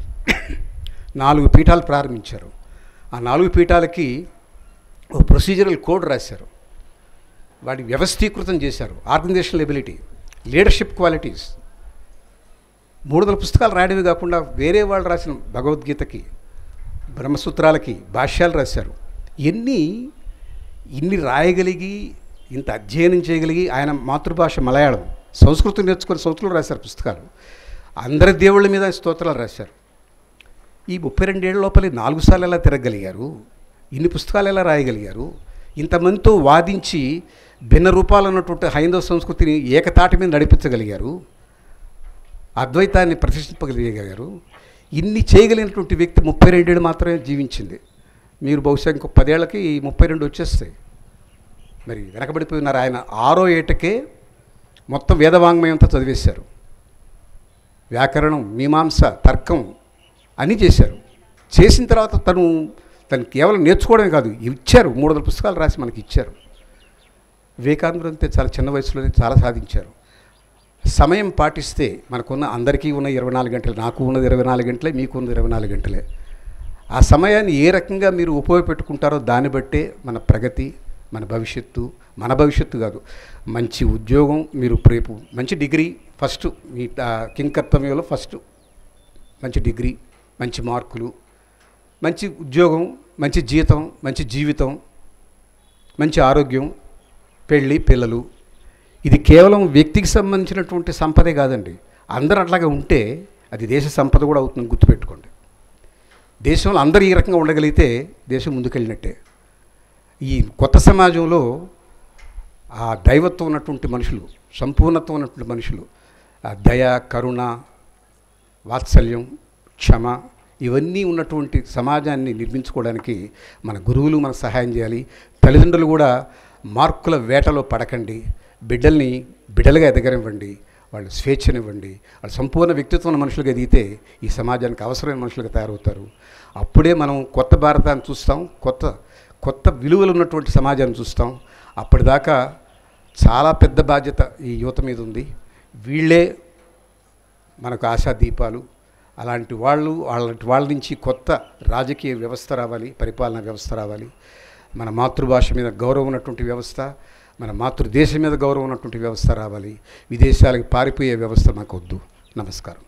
B: నాలుగు పీఠాలు ప్రారంభించారు ఆ నాలుగు పీఠాలకి ఒక ప్రొసీజరల్ కోడ్ రాశారు వాటి వ్యవస్థీకృతం చేశారు ఆర్గనైజేషనల్ ఎబిలిటీ లీడర్షిప్ క్వాలిటీస్ మూడు వందల పుస్తకాలు రాయడమే కాకుండా వేరే వాళ్ళు రాసిన భగవద్గీతకి బ్రహ్మసూత్రాలకి భాష్యాలు రాశారు ఎన్ని ఇన్ని రాయగలిగి ఇంత అధ్యయనం చేయగలిగి ఆయన మాతృభాష మలయాళం సంస్కృతం నేర్చుకొని సంస్కృతం రాశారు పుస్తకాలు అందరి దేవుళ్ళ మీద స్తోత్రాలు రాశారు ఈ ముప్పై రెండేళ్ల లోపలే నాలుగు సార్లు ఎలా తిరగలిగారు ఇన్ని పుస్తకాలు ఎలా రాయగలిగారు ఇంతమందితో వాదించి భిన్న రూపాలు ఉన్నటువంటి హైందవ సంస్కృతిని ఏకతాటి మీద నడిపించగలిగారు అద్వైతాన్ని ప్రతిష్ఠింపగలిగారు ఇన్ని చేయగలిగినటువంటి వ్యక్తి ముప్పై రెండేళ్ళు మాత్రమే జీవించింది మీరు బహుశా ఇంకో పదేళ్లకి ఈ ముప్పై రెండు వచ్చేస్తాయి మరి వెనకబడిపోయినారు ఆయన ఆరో ఏటకే మొత్తం వేదవాంగ్మయం అంతా చదివేశారు వ్యాకరణం మీమాంస తర్కం అన్నీ చేశారు చేసిన తర్వాత తను తను కేవలం నేర్చుకోవడమే కాదు ఇచ్చారు మూడు వందల పుస్తకాలు రాసి మనకి ఇచ్చారు వివేకానందుడు అంతే చాలా చిన్న వయసులోనే చాలా సాధించారు సమయం పాటిస్తే మనకున్న అందరికీ ఉన్న ఇరవై నాలుగు గంటలు నాకు ఉన్నది ఇరవై నాలుగు గంటలే మీకు ఉన్నది ఇరవై నాలుగు గంటలే ఆ సమయాన్ని ఏ రకంగా మీరు ఉపయోగపెట్టుకుంటారో దాన్ని బట్టే మన ప్రగతి మన భవిష్యత్తు మన భవిష్యత్తు కాదు మంచి ఉద్యోగం మీరు రేపు మంచి డిగ్రీ ఫస్ట్ మీ ఆ, కింగ్ కర్తవ్యంలో ఫస్ట్ మంచి డిగ్రీ మంచి మార్కులు మంచి ఉద్యోగం మంచి జీతం మంచి జీవితం మంచి ఆరోగ్యం పెళ్ళి పిల్లలు ఇది కేవలం వ్యక్తికి సంబంధించినటువంటి సంపదే కాదండి అందరూ అట్లాగే ఉంటే అది దేశ సంపద కూడా అవుతుందని గుర్తుపెట్టుకోండి దేశంలో అందరూ ఈ రకంగా ఉండగలిగితే దేశం ముందుకెళ్ళినట్టే ఈ కొత్త సమాజంలో ఆ దైవత్వం ఉన్నటువంటి మనుషులు సంపూర్ణత్వం ఉన్నటువంటి మనుషులు ఆ దయ కరుణ వాత్సల్యం క్షమ ఇవన్నీ ఉన్నటువంటి సమాజాన్ని నిర్మించుకోవడానికి మన గురువులు మనకు సహాయం చేయాలి తల్లిదండ్రులు కూడా మార్కుల వేటలో పడకండి బిడ్డల్ని బిడ్డలుగా ఎదగనివ్వండి వాళ్ళు స్వేచ్ఛనివ్వండి వాళ్ళు సంపూర్ణ వ్యక్తిత్వం ఉన్న మనుషులుగా ఎదిగితే ఈ సమాజానికి అవసరమైన మనుషులుగా తయారవుతారు అప్పుడే మనం కొత్త భారతాన్ని చూస్తాం కొత్త కొత్త విలువలు ఉన్నటువంటి సమాజాన్ని చూస్తాం అప్పటిదాకా చాలా పెద్ద బాధ్యత ఈ యువత మీద ఉంది వీళ్ళే మనకు ఆశా దీపాలు అలాంటి వాళ్ళు అలాంటి వాళ్ళ నుంచి కొత్త రాజకీయ వ్యవస్థ రావాలి పరిపాలనా వ్యవస్థ రావాలి మన మాతృభాష మీద గౌరవం ఉన్నటువంటి వ్యవస్థ మన మాతృదేశం మీద గౌరవం ఉన్నటువంటి వ్యవస్థ రావాలి విదేశాలకు పారిపోయే వ్యవస్థ మాకు వద్దు నమస్కారం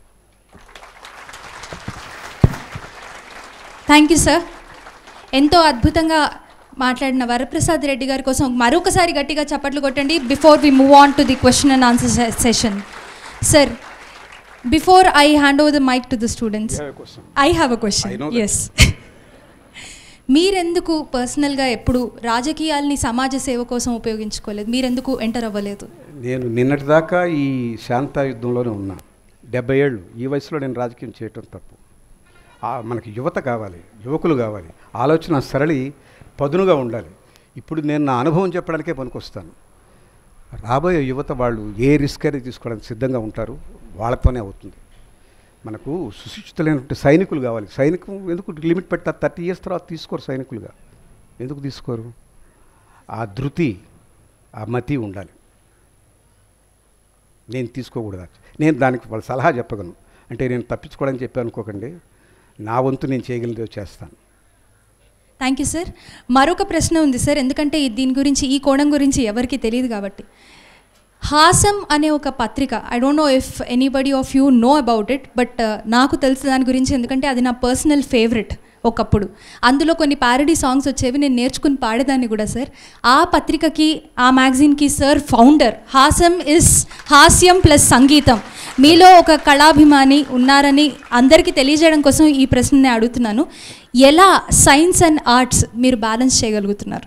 A: థ్యాంక్ యూ సార్ ఎంతో అద్భుతంగా మాట్లాడిన వరప్రసాద్ రెడ్డి గారి కోసం మరొకసారి గట్టిగా చప్పట్లు కొట్టండి before we move on to the question and answer session sir before I hand over the mike to the students I have a
B: I
A: question
B: know that.
A: Yes మీరెందుకు పర్సనల్గా ఎప్పుడు రాజకీయాల్ని సమాజ సేవ కోసం ఉపయోగించుకోలేదు మీరెందుకు ఎంటర్ అవ్వలేదు
B: నేను నిన్నటిదాకా ఈ శాంతాయుద్ధంలోనే ఉన్నా డెబ్బై ఏళ్ళు ఈ వయసులో నేను రాజకీయం చేయటం తప్పు ఆ, మనకి యువత కావాలి యువకులు కావాలి ఆలోచన సరళి పదునుగా ఉండాలి ఇప్పుడు నేను నా అనుభవం చెప్పడానికే పనికొస్తాను రాబోయే యువత వాళ్ళు ఏ రిస్క్ అనేది తీసుకోవడానికి సిద్ధంగా ఉంటారు వాళ్ళతోనే అవుతుంది మనకు సుశిక్షితులైనటువంటి సైనికులు కావాలి సైనికం ఎందుకు లిమిట్ పెట్టారు థర్టీ ఇయర్స్ తర్వాత తీసుకోరు సైనికులుగా ఎందుకు తీసుకోరు ఆ ధృతి ఆ మతి ఉండాలి నేను తీసుకోకూడదు నేను దానికి వాళ్ళ సలహా చెప్పగలను అంటే నేను తప్పించుకోవడానికి చెప్పాను అనుకోకండి నా వంతు నేను చేయగలిగేదో చేస్తాను
A: థ్యాంక్ యూ సార్ మరొక ప్రశ్న ఉంది సార్ ఎందుకంటే ఈ- దీని గురించి ఈ కోణం గురించి ఎవరికి తెలియదు కాబట్టి హాసం అనే ఒక పత్రిక I don't know if anybody of you know about it but నాకు తెలుసు దాని గురించి ఎందుకంటే అది నా పర్సనల్ ఫేవరెట్ ఒకప్పుడు అందులో కొన్ని ప్యారడీ సాంగ్స్ వచ్చేవి నేను నేర్చుకుని పాడేదాన్ని కూడా సార్ ఆ పత్రికకి ఆ మ్యాగజైన్కి సార్ ఫౌండర్ హాసం ఇస్ హాస్యం ప్లస్ సంగీతం మీలో ఒక కళాభిమాని ఉన్నారని అందరికీ తెలియజేయడం కోసం ఈ ప్రశ్నని అడుగుతున్నాను ఎలా సైన్స్ అండ్ ఆర్ట్స్ మీరు బ్యాలెన్స్ చేయగలుగుతున్నారు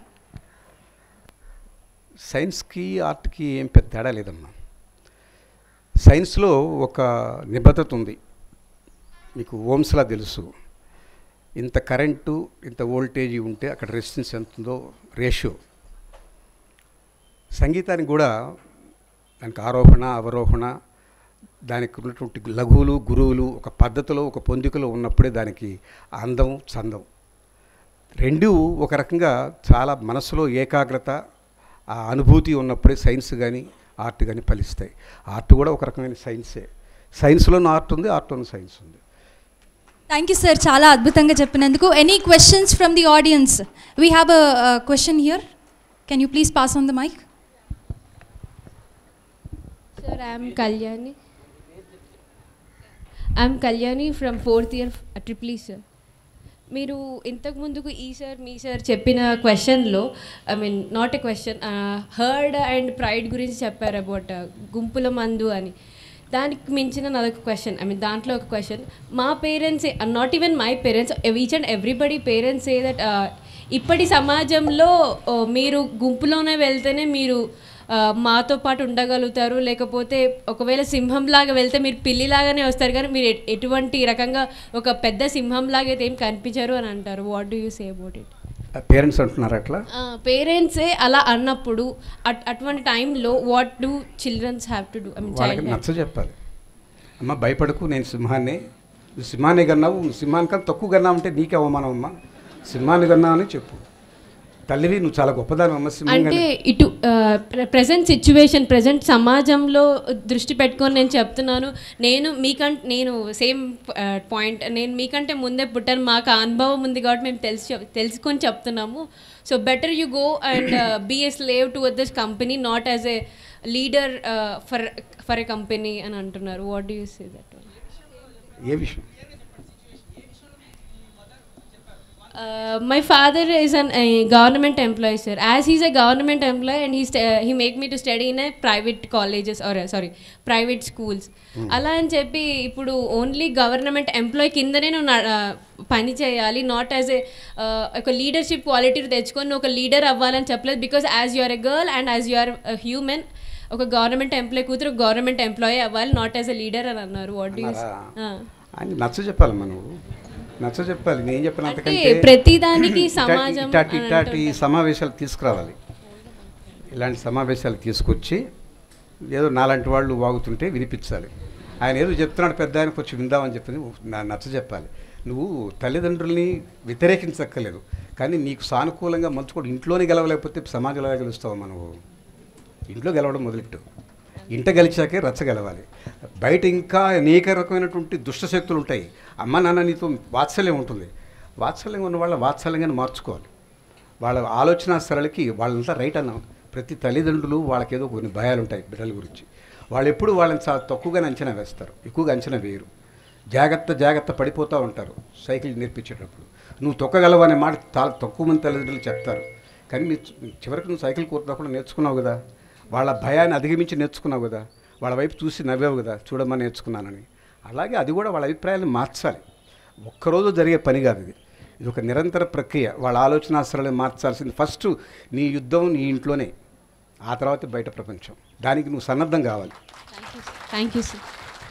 B: సైన్స్కి ఆర్ట్కి ఏం పెద్ద తేడా లేదమ్మా సైన్స్లో ఒక నిబద్ధత ఉంది మీకు ఓమ్స్లా తెలుసు ఇంత కరెంటు ఇంత వోల్టేజ్ ఉంటే అక్కడ రెసిస్టెన్స్ ఎంత ఉందో రేషియో సంగీతానికి కూడా దానికి ఆరోహణ అవరోహణ దానికి ఉన్నటువంటి లఘువులు గురువులు ఒక పద్ధతిలో ఒక పొందికలో ఉన్నప్పుడే దానికి అందం చందం రెండు ఒక రకంగా చాలా మనసులో ఏకాగ్రత ఆ అనుభూతి ఉన్నప్పుడే సైన్స్ కానీ ఆర్ట్ కానీ ఫలిస్తాయి ఆర్ట్ కూడా ఒక రకమైన సైన్సే సైన్స్లోనూ ఆర్ట్ ఉంది ఆర్ట్లోనూ సైన్స్ ఉంది
A: థ్యాంక్ యూ సార్ చాలా అద్భుతంగా చెప్పినందుకు any questions from the audience we have a question here can you please pass on the mike
C: Sir, I am Kalyani. I am Kalyani from fourth year triple E sir మీరు ఇంతకు ముందుకు ఈ sir మీ sir చెప్పిన క్వశ్చన్లో I mean not a question hurt and pride గురించి చెప్పారు about గుంపుల మందు అని దానికి మించిన నాదొక క్వశ్చన్ ఐ మీన్ దాంట్లో ఒక క్వశ్చన్ మా parents not even my parents each and everybody parents ఏ దట్ ఇప్పటి సమాజంలో oh, మీరు గుంపులోనే వెళ్తేనే మీరు ఆ, మాతో పాటు ఉండగలుగుతారు లేకపోతే ఒకవేళ సింహంలాగా వెళ్తే మీరు పిల్లిలాగానే వస్తారు కానీ మీరు ఎట్- ఎటువంటి రకంగా ఒక పెద్ద సింహంలాగా అయితే ఏం కనిపించరు అని అంటారు what do you say about it
B: parents అంటున్నారు అట్లా
C: పేరెంట్సే అలా అన్నప్పుడు అట్ అటువంటి టైంలో what do childrens have to do I mean
B: వాళ్ళకి
C: చైల్డ్
B: నచ్చ చెప్పాలి అమ్మ భయపడకు నేను సింహాన్ని నువ్వు సింహాన్ని కన్నావు నువ్వు సింహానికన్నా తక్కువ కన్నావు అంటే నీకే అవమానం అమ్మా సింహాన్ని కన్నావు అని చెప్పు తల్లివి నువ్వు చాలా గొప్పదాని అమ్మ సింహం
C: అంటే
B: కన్నా-
C: ఇటు ప్రజెంట్ సిచ్యువేషన్ ప్రజెంట్ సమాజంలో దృష్టి పెట్టుకొని నేను చెప్తున్నాను నేను మీకంటే నేను సేమ్ పాయింట్ నేను మీకంటే ముందే పుట్టాను మాకు ఆ అనుభవం ఉంది కాబట్టి మేము తెలిసి చెప్- తెలుసుకొని చెప్తున్నాము so better you go and be a slave to this company not as a leader for for a company అని అంటున్నారు what do you say that
B: ఏ విషయం
C: Uh, my father is an a government employee, sir. As he's a government employee, and he st- uh, he make me to study in a private colleges or uh, sorry, private schools. అలా అని చెప్పి ఇప్పుడు only government employee కిందనే నువ్వు నా- uh, పని చేయాలి not as a ఒక లీడర్షిప్ క్వాలిటీ తెచ్చుకొని నువ్వు ఒక లీడర్ అవ్వాలని చెప్పలేదు because as you are a girl and as you are human ఒక గవర్నమెంట్ ఎంప్లాయీ కూతురు గవర్నమెంట్ ఎంప్లాయీ అవ్వాలి నాట్ యాజ్ ఎ లీడర్ అని అన్నారు వాట్ డూ
B: అన్నారా? అని నచ్చ చెప్పాలమ్మా నువ్వు నచ్చ చెప్పాలి నేను చెప్పిన
C: అంటే
B: అంతకంటే
C: ప్రతిదానికి
B: ఇటాటి-
C: సమాజం
B: ఇటాటి
C: అని
B: ఇటాటి
C: అంటుంటారు.
B: సమావేశాలు తీసుకురావాలి ఇలాంటి సమావేశాలు తీసుకొచ్చి ఏదో నాలాంటి వాళ్ళు వాగుతుంటే వినిపించాలి ఆయన ఏదో చెప్తున్నాడు పెద్ద ఆయనకు వచ్చి విందామని చెప్పి నా నచ్చ చెప్పాలి నువ్వు తల్లిదండ్రుల్ని వ్యతిరేకించక్కర్లేదు కానీ నీకు సానుకూలంగా మంచుకోవడం ఇంట్లోనే గెలవలేకపోతే సమాజంలో ఎలా గెలుస్తావమ్మా నువ్వు ఇంట్లో గెలవడం మొదలెట్టు ఇంట గెలిచాకే రచ్చ గెలవాలి బయట ఇంకా అనేక రకమైనటువంటి దుష్ట శక్తులు ఉంటాయి అమ్మ నాన్న నీతో వాత్సల్యం ఉంటుంది వాత్సల్యం ఉన్న వాళ్ళ వాత్సల్యంగా మార్చుకోవాలి వాళ్ళ ఆలోచన సరళికి వాళ్ళంతా రైట్ అన్నాం ప్రతి తల్లిదండ్రులు వాళ్ళకేదో కొన్ని భయాలు ఉంటాయి బిడ్డల గురించి వాళ్ళు ఎప్పుడు వాళ్ళని చాలా తక్కువగానే అంచనా వేస్తారు ఎక్కువగా అంచనా వేయరు జాగ్రత్త జాగ్రత్త పడిపోతూ ఉంటారు సైకిల్ నేర్పించేటప్పుడు నువ్వు తొక్కగలవు అనే మాట చాలా తక్కువ మంది తల్లిదండ్రులు చెప్తారు కానీ నీ చివరికి నువ్వు సైకిల్ కూర్చున్నప్పుడు నేర్చుకున్నావు కదా వాళ్ళ భయాన్ని అధిగమించి నేర్చుకున్నావు కదా వాళ్ళ వైపు చూసి నవ్వావు కదా చూడమని నేర్చుకున్నానని అలాగే అది కూడా వాళ్ళ అభిప్రాయాన్ని మార్చాలి ఒక్కరోజు జరిగే పని కాదు ఇది ఇది ఒక నిరంతర ప్రక్రియ వాళ్ళ ఆలోచనాసరాలను మార్చాల్సింది ఫస్ట్ నీ యుద్ధం నీ ఇంట్లోనే ఆ తర్వాత బయట ప్రపంచం దానికి నువ్వు సన్నద్ధం కావాలి
C: thank you sir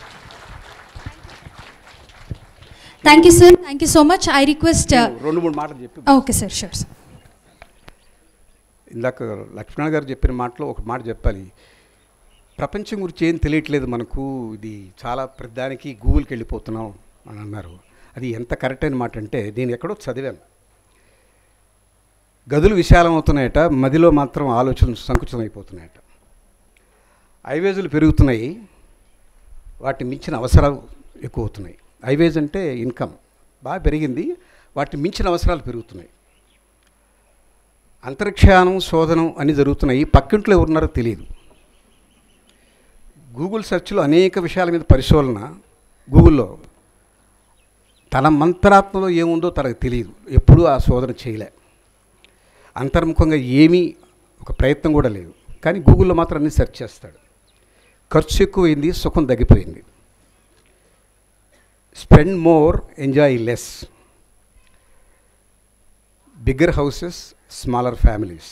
A: thank you sir thank you so much I request
B: రెండు మూడు మాటలు చెప్పి
A: ఓకే సార్ షూర్ సార్
B: ఇందాక లక్ష్మణ గారు చెప్పిన మాటలో ఒక మాట చెప్పాలి ప్రపంచం గురించి ఏం తెలియట్లేదు మనకు ఇది చాలా ప్రతిదానికి గూగుల్కి వెళ్ళిపోతున్నాం అని అన్నారు అది ఎంత కరెక్ట్ అయిన మాట అంటే నేను ఎక్కడో చదివాను గదులు విశాలం అవుతున్నాయట మదిలో మాత్రం ఆలోచనలు సంకుచితం అయిపోతున్నాయట హైవేజులు పెరుగుతున్నాయి వాటి మించిన అవసరాలు ఎక్కువ అవుతున్నాయి హైవేజ్ అంటే ఇన్కమ్ బాగా పెరిగింది వాటి మించిన అవసరాలు పెరుగుతున్నాయి అంతరిక్షయానం శోధనం అన్ని జరుగుతున్నాయి పక్కింట్లో ఎవరున్నారో తెలియదు గూగుల్ సెర్చ్లో అనేక విషయాల మీద పరిశోధన గూగుల్లో తన మంత్రాత్మలో ఏముందో తనకు తెలియదు ఎప్పుడూ ఆ శోధన చేయలే అంతర్ముఖంగా ఏమీ ఒక ప్రయత్నం కూడా లేదు కానీ గూగుల్లో మాత్రం అన్ని సెర్చ్ చేస్తాడు ఖర్చు ఎక్కువైంది సుఖం తగ్గిపోయింది spend more enjoy less bigger houses smaller families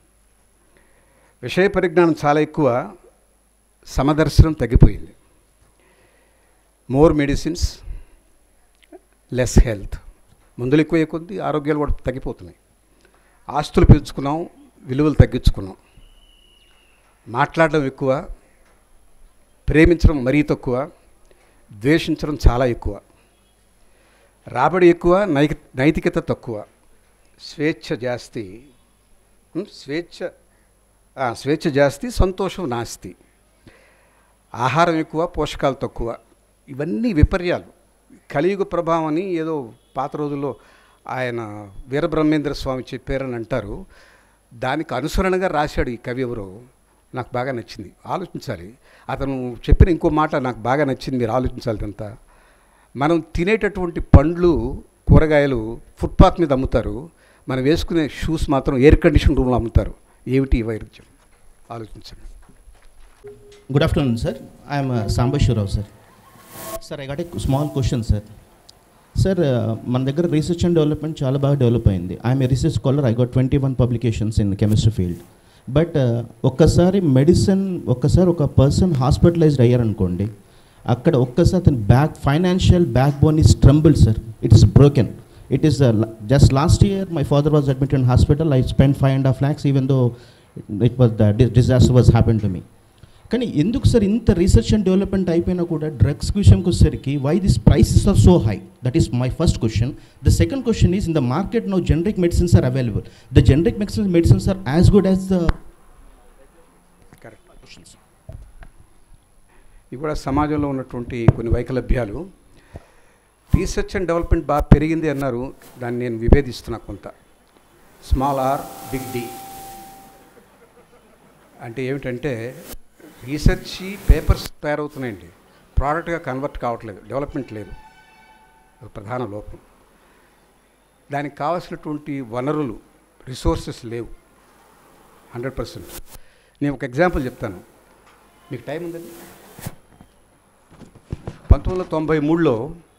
B: విషయ పరిజ్ఞానం చాలా ఎక్కువ సమదర్శనం తగ్గిపోయింది మోర్ మెడిసిన్స్ లెస్ హెల్త్ మందులు ఎక్కువ కొద్దీ ఆరోగ్యాలు కూడా తగ్గిపోతున్నాయి ఆస్తులు పెంచుకున్నాం విలువలు తగ్గించుకున్నాం మాట్లాడడం ఎక్కువ ప్రేమించడం మరీ తక్కువ ద్వేషించడం చాలా ఎక్కువ రాబడి ఎక్కువ నైక నైతికత తక్కువ స్వేచ్ఛ జాస్తి ఉం, స్వేచ్ఛ ఆ, స్వేచ్ఛ జాస్తి సంతోషం నాస్తి ఆహారం ఎక్కువ పోషకాలు తక్కువ ఇవన్నీ విపర్యాలు కలియుగ ప్రభావం అని ఏదో పాత రోజుల్లో ఆయన వీరబ్రహ్మేంద్ర స్వామి చెప్పారని అంటారు దానికి అనుసరణగా రాశాడు ఈ కవి ఎవరో నాకు బాగా నచ్చింది ఆలోచించాలి అతను చెప్పిన ఇంకో మాట నాకు బాగా నచ్చింది మీరు ఆలోచించాలి అంతా మనం తినేటటువంటి పండ్లు కూరగాయలు ఫుట్పాత్ మీద అమ్ముతారు మనం వేసుకునే షూస్ మాత్రం ఎయిర్ కండిషన్ రూమ్లో అమ్ముతారు ఏమిటి ఈ వైరుధ్యం ఆలోచించండి
D: Good afternoon, sir. I am uh, Samba Shurao, sir. Sir, I got a small question, sir. Sir మన దగ్గర రీసెర్చ్ అండ్ డెవలప్మెంట్ చాలా బాగా డెవలప్ అయింది I'm a research scholar I got twenty one publications in chemistry field but ఒక్కసారి medicine ఒక్కసారి ఒక person hospitalised అయ్యారనుకోండి అక్కడ ఒక్కసారి అతని back financial backbone is tremble sir it is broken it is just last year my father was admitted in hospital I spend five and half lakhs even though it was the disaster was happen to me కానీ ఎందుకు sir ఇంత research and development అయిపోయినా కూడా drugs విషయంకి వచ్చేసరికి why this prices are so high that is my first question the second question is in the market no generic medicines are available the generic medicines medicines are as good as the
B: correct ఇవి కూడా సమాజంలో ఉన్నటువంటి కొన్ని వైకలభ్యాలు research and development బాగా పెరిగింది అన్నారు దాన్ని నేను విభేదిస్తున్నా కొంత స్మాల్ ఆర్ బిగ్ డి అంటే ఏమిటంటే రీసెర్చ్ పేపర్స్ తయారవుతున్నాయండి ప్రోడక్ట్గా కన్వర్ట్ కావట్లేదు డెవలప్మెంట్ లేదు అది ప్రధాన లోపం దానికి కావాల్సినటువంటి వనరులు రిసోర్సెస్ లేవు హండ్రెడ్ పర్సెంట్ నేను ఒక ఎగ్జాంపుల్ చెప్తాను మీకు టైం ఉందండి పంతొమ్మిది వందల తొంభై మూడులో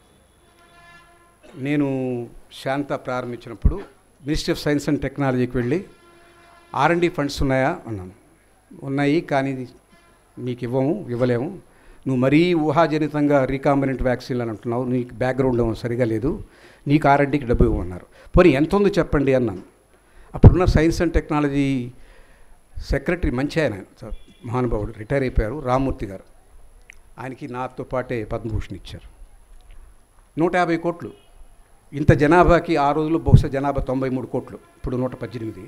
B: నేను శాంత ప్రారంభించినప్పుడు మినిస్ట్రీ ఆఫ్ సైన్స్ అండ్ టెక్నాలజీకి వెళ్ళి ఆర్ఎండి ఫండ్స్ ఉన్నాయా అన్నాను ఉన్నాయి కానీ మీకు ఇవ్వము ఇవ్వలేము నువ్వు మరీ ఊహాజనితంగా రీకాంబినెంట్ వ్యాక్సిన్లు అని అంటున్నావు నీకు బ్యాక్గ్రౌండ్ ఏమో సరిగా లేదు నీకు ఆర్ఎండికి డబ్బు ఇవ్వమన్నారు పోనీ ఎంత ఉందో చెప్పండి అన్నాను అప్పుడున్న సైన్స్ అండ్ టెక్నాలజీ సెక్రటరీ మంచి ఆయన మహానుభావుడు రిటైర్ అయిపోయారు రామ్మూర్తి గారు ఆయనకి నాతో పాటే పద్మభూషణ్ ఇచ్చారు నూట యాభై కోట్లు ఇంత జనాభాకి ఆ రోజుల్లో బహుశా జనాభా తొంభై మూడు కోట్లు ఇప్పుడు నూట పద్దెనిమిది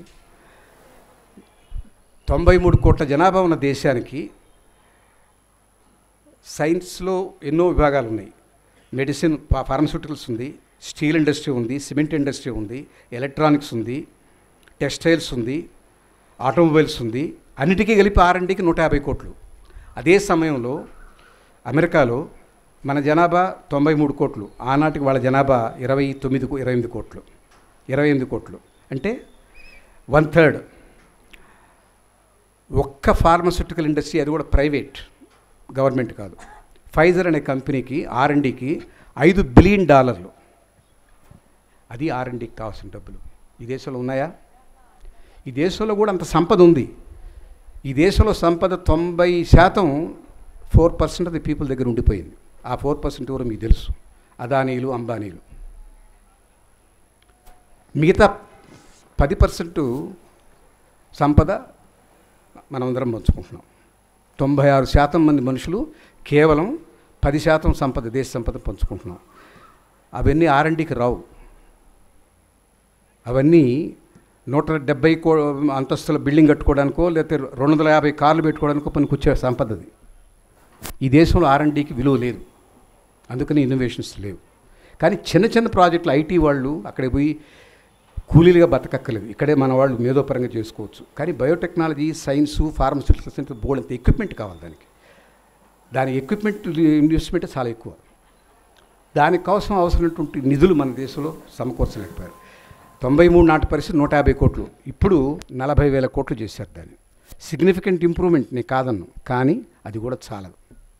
B: తొంభై మూడు కోట్ల జనాభా ఉన్న దేశానికి సైన్స్లో ఎన్నో విభాగాలు ఉన్నాయి మెడిసిన్ ఫా- ఫార్మస్యూటికల్స్ ఉంది స్టీల్ ఇండస్ట్రీ ఉంది సిమెంట్ ఇండస్ట్రీ ఉంది ఎలక్ట్రానిక్స్ ఉంది టెక్స్టైల్స్ ఉంది ఆటోమొబైల్స్ ఉంది అన్నిటికీ కలిపి ఆర్ఎండికి నూట యాభై కోట్లు అదే సమయంలో అమెరికాలో మన జనాభా తొంభై మూడు కోట్లు ఆనాటికి వాళ్ళ జనాభా ఇరవై తొమ్మిది కో- ఇరవై ఎనిమిది కోట్లు ఇరవై ఎనిమిది కోట్లు అంటే వన్ థర్డ్ ఒక్క ఫార్మస్యూటికల్ ఇండస్ట్రీ అది కూడా ప్రైవేట్ గవర్నమెంట్ కాదు ఫైజర్ అనే కంపెనీకి ఆర్ఎండికి ఐదు బిలియన్ డాలర్లు అది ఆర్ఎండికి కావాల్సిన డబ్బులు ఈ దేశంలో ఉన్నాయా ఈ దేశంలో కూడా అంత సంపద ఉంది ఈ దేశంలో సంపద తొంభై శాతం four percent of the people దగ్గర ఉండిపోయింది ఆ ఫోర్ పర్సెంట్ ఎవరో మీకు తెలుసు అదానీలు అంబానీలు మిగతా పది పర్సెంట్ సంపద మనమందరం పంచుకుంటున్నాం తొంభై ఆరు శాతం మంది మనుషులు కేవలం పది శాతం సంపద దేశ సంపద పంచుకుంటున్నాం అవన్నీ ఆర్ఎండికి రావు అవన్నీ నూట డెబ్బై కో అంతస్తుల బిల్డింగ్ కట్టుకోవడానికో లేకపోతే రెండు వందల యాభై కార్లు పెట్టుకోవడానికో పనికొచ్చే సంపద అది ఈ దేశంలో ఆర్ఎండికి విలువ లేదు అందుకని ఇన్నోవేషన్స్ లేవు కానీ చిన్న చిన్న ప్రాజెక్టులు ఐటీ వాళ్ళు అక్కడ పోయి కూలీలుగా బతకక్కలేదు ఇక్కడే మన వాళ్ళు మేధోపరంగా చేసుకోవచ్చు కానీ బయోటెక్నాలజీ సైన్సు ఫార్మస్యూటికల్స్ అంటే బోర్డు అంత ఎక్విప్మెంట్ కావాలి దానికి దాని ఎక్విప్మెంట్ ఇన్వెస్ట్మెంట్ చాలా ఎక్కువ దానికోసం అవసరమైనటువంటి నిధులు మన దేశంలో సమకూర్చలేకపోయారు తొంభై మూడు నాటి పరిస్థితి నూట యాభై కోట్లు ఇప్పుడు నలభై వేల కోట్లు చేశారు దాన్ని సిగ్నిఫికెంట్ ఇంప్రూవ్మెంట్ నేను కాదన్ను కానీ అది కూడా చాలదు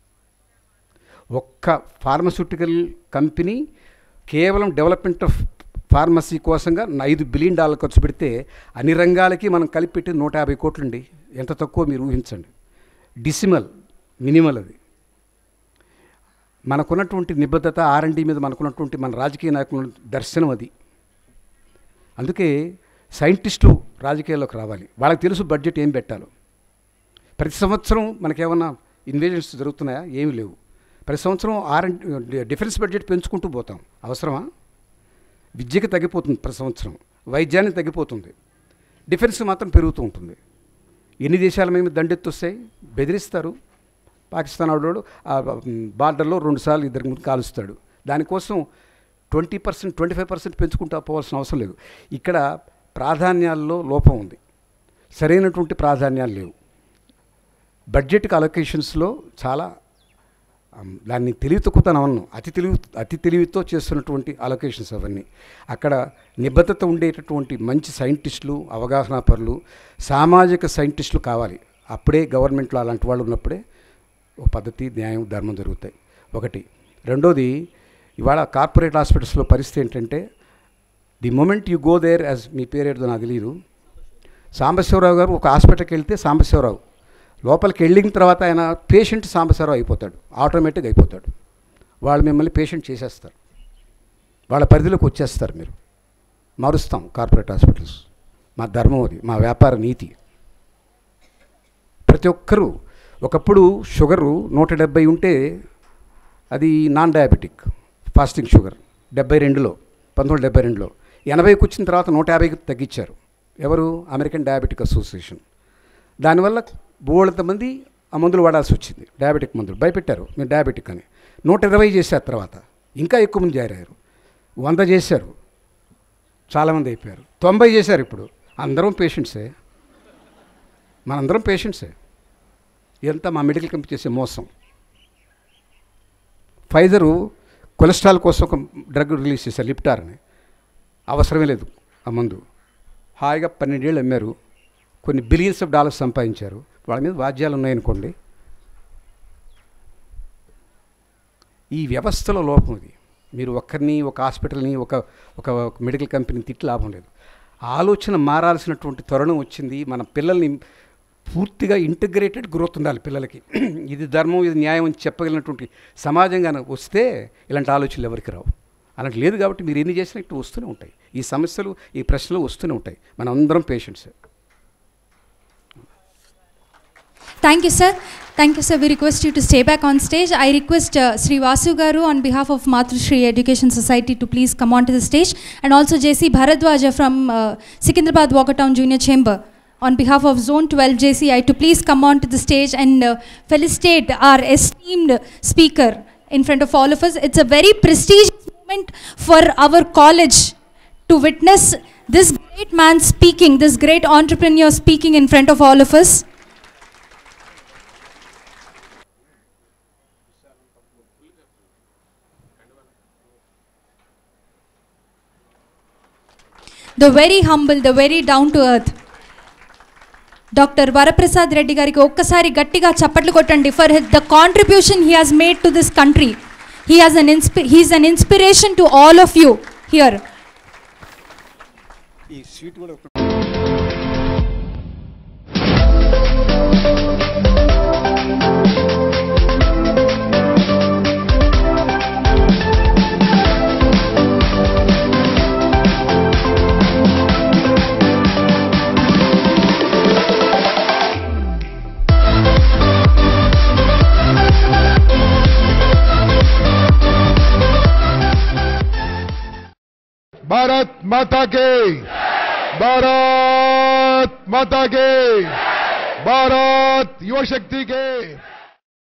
B: ఒక్క ఫార్మస్యూటికల్ కంపెనీ కేవలం డెవలప్మెంట్ ఆఫ్ ఫార్మసీ కోసంగా ఐదు బిలియన్ డాలర్ ఖర్చు పెడితే అన్ని రంగాలకి మనం కలిపి పెట్టి నూట యాభై కోట్లండి ఎంత తక్కువ మీరు ఊహించండి డిసిమల్ మినిమల్ అది మనకున్నటువంటి నిబద్ధత ఆర్ఎండి మీద మనకున్నటువంటి మన రాజకీయ నాయకుల దర్శనం అది అందుకే సైంటిస్టులు రాజకీయాల్లోకి రావాలి వాళ్ళకి తెలుసు బడ్జెట్ ఏం పెట్టాలో ప్రతి సంవత్సరం మనకేమన్నా ఇన్వేజన్స్ జరుగుతున్నాయా ఏమీ లేవు ప్రతి సంవత్సరం ఆర్ అండ్ డిఫెన్స్ బడ్జెట్ పెంచుకుంటూ పోతాం అవసరమా విద్యకి తగ్గిపోతుంది ప్రతి సంవత్సరం వైద్యానికి తగ్గిపోతుంది డిఫెన్స్ మాత్రం పెరుగుతూ ఉంటుంది ఎన్ని దేశాల మీద దండెత్తి వస్తాయి బెదిరిస్తారు పాకిస్తాన్ ఆవిడోడు ఆ బార్డర్లో రెండుసార్లు ఇద్దరికి ముందు కాలుస్తాడు దానికోసం twenty percent twenty five percent పెంచుకుంటా పోవాల్సిన అవసరం లేదు ఇక్కడ ప్రాధాన్యాల్లో లోపం ఉంది సరైనటువంటి ప్రాధాన్యాలు లేవు బడ్జెట్ అలొకేషన్స్లో చాలా అమ్, దాన్ని తెలివి తక్కువతనం అన్ను అతి తెలివి అతి తెలివితో చేస్తున్నటువంటి అలొకేషన్స్ అవన్నీ అక్కడ నిబద్ధత ఉండేటటువంటి మంచి సైంటిస్టులు అవగాహన పరులు సామాజిక సైంటిస్టులు కావాలి అప్పుడే గవర్నమెంట్లో అలాంటి వాళ్ళు ఉన్నప్పుడే ఒక పద్ధతి న్యాయం ధర్మం జరుగుతాయి ఒకటి రెండోది ఇవాళ కార్పొరేట్ హాస్పిటల్స్లో పరిస్థితి ఏంటంటే the moment you go there as మీ పేరేదో నాకు తెలియదు సాంబశివరావు గారు ఒక హాస్పిటల్కి వెళ్తే సాంబశివరావు లోపలికి వెళ్ళిన తర్వాత ఆయన పేషెంట్ సాంబశివరావు అయిపోతాడు ఆటోమేటిక్గా అయిపోతాడు వాళ్ళు మిమ్మల్ని పేషెంట్ చేసేస్తారు వాళ్ళ పరిధిలోకి వచ్చేస్తారు మీరు మారుస్తాం కార్పొరేట్ హాస్పిటల్స్ మా ధర్మం అది మా వ్యాపార నీతి ప్రతి ఒక్కరూ ఒకప్పుడు షుగరు నూట డెబ్బై ఉంటే అది నాన్ డయాబెటిక్ ఫాస్టింగ్ షుగర్ డెబ్బై రెండులో పంతొమ్మిది డెబ్బై రెండులో ఎనభైకి వచ్చిన తర్వాత నూట యాభైకి తగ్గించారు ఎవరు అమెరికన్ డయాబెటిక్ అసోసియేషన్ దానివల్ల బోళ్ళంత మంది ఆ మందులు వాడాల్సి వచ్చింది డయాబెటిక్ మందులు భయపెట్టారు మీరు డయాబెటిక్ అని నూట ఇరవై చేశారు తర్వాత ఇంకా ఎక్కువ మంది జారారు వంద చేశారు చాలామంది అయిపోయారు తొంభై చేశారు ఇప్పుడు అందరం పేషెంట్సే మనందరం పేషెంట్సే ఇదంతా మా మెడికల్ కంపెనీ చేసే మోసం ఫైజరు కొలెస్ట్రాల్ కోసం ఒక డ్రగ్ రిలీజ్ చేశారు లిప్టార్ అని అవసరమే లేదు ఆ మందు హాయిగా పన్నెండేళ్ళు అమ్మారు కొన్ని బిలియన్స్ ఆఫ్ డాలర్స్ సంపాదించారు వాళ్ళ మీద వాద్యాలు ఉన్నాయనుకోండి ఈ వ్యవస్థలో లోపం ఇది మీరు ఒక్కరిని ఒక హాస్పిటల్ని ఒక ఒక మెడికల్ కంపెనీని తిట్టి లాభం లేదు ఆలోచన మారాల్సినటువంటి తరుణం వచ్చింది మన పిల్లల్ని పూర్తిగా ఇంటిగ్రేటెడ్ గ్రోత్ ఉండాలి పిల్లలకి ఇది ధర్మం ఇది న్యాయం అని చెప్పగలిగినటువంటి సమాజంగా వస్తే ఇలాంటి ఆలోచనలు ఎవరికి రావు అలాంటి లేదు కాబట్టి మీరు ఎన్ని చేసినా ఇటు వస్తూనే ఉంటాయి ఈ సమస్యలు ఈ ప్రశ్నలు వస్తూనే ఉంటాయి మన అందరం patients
A: Thank you, sir. Thank you, sir. We request you to stay back on stage. I request uh, Sri Vasu Garu on behalf of Matrushri Education Society to please come onto the stage, and also JC Bharadwaja from uh, Secunderabad Walkertown Junior Chamber on behalf of Zone 12 JCI to please come onto the stage and uh, felicitate our esteemed speaker in front of all of us. It's a very prestigious moment for our college to witness this great man speaking, this great entrepreneur speaking in front of all of us. the very humble, the very down to earth. Doctor Varaprasad Reddy గారికి ఒక్కసారి గట్టిగా చప్పట్లు కొట్టండి for the contribution he has made to this country he has an ఇన్స్పి he's an inspiration to all of you here
B: ఈ sweet కూడా
E: भारत माता के भारत माता के भारत युवा शक्ति के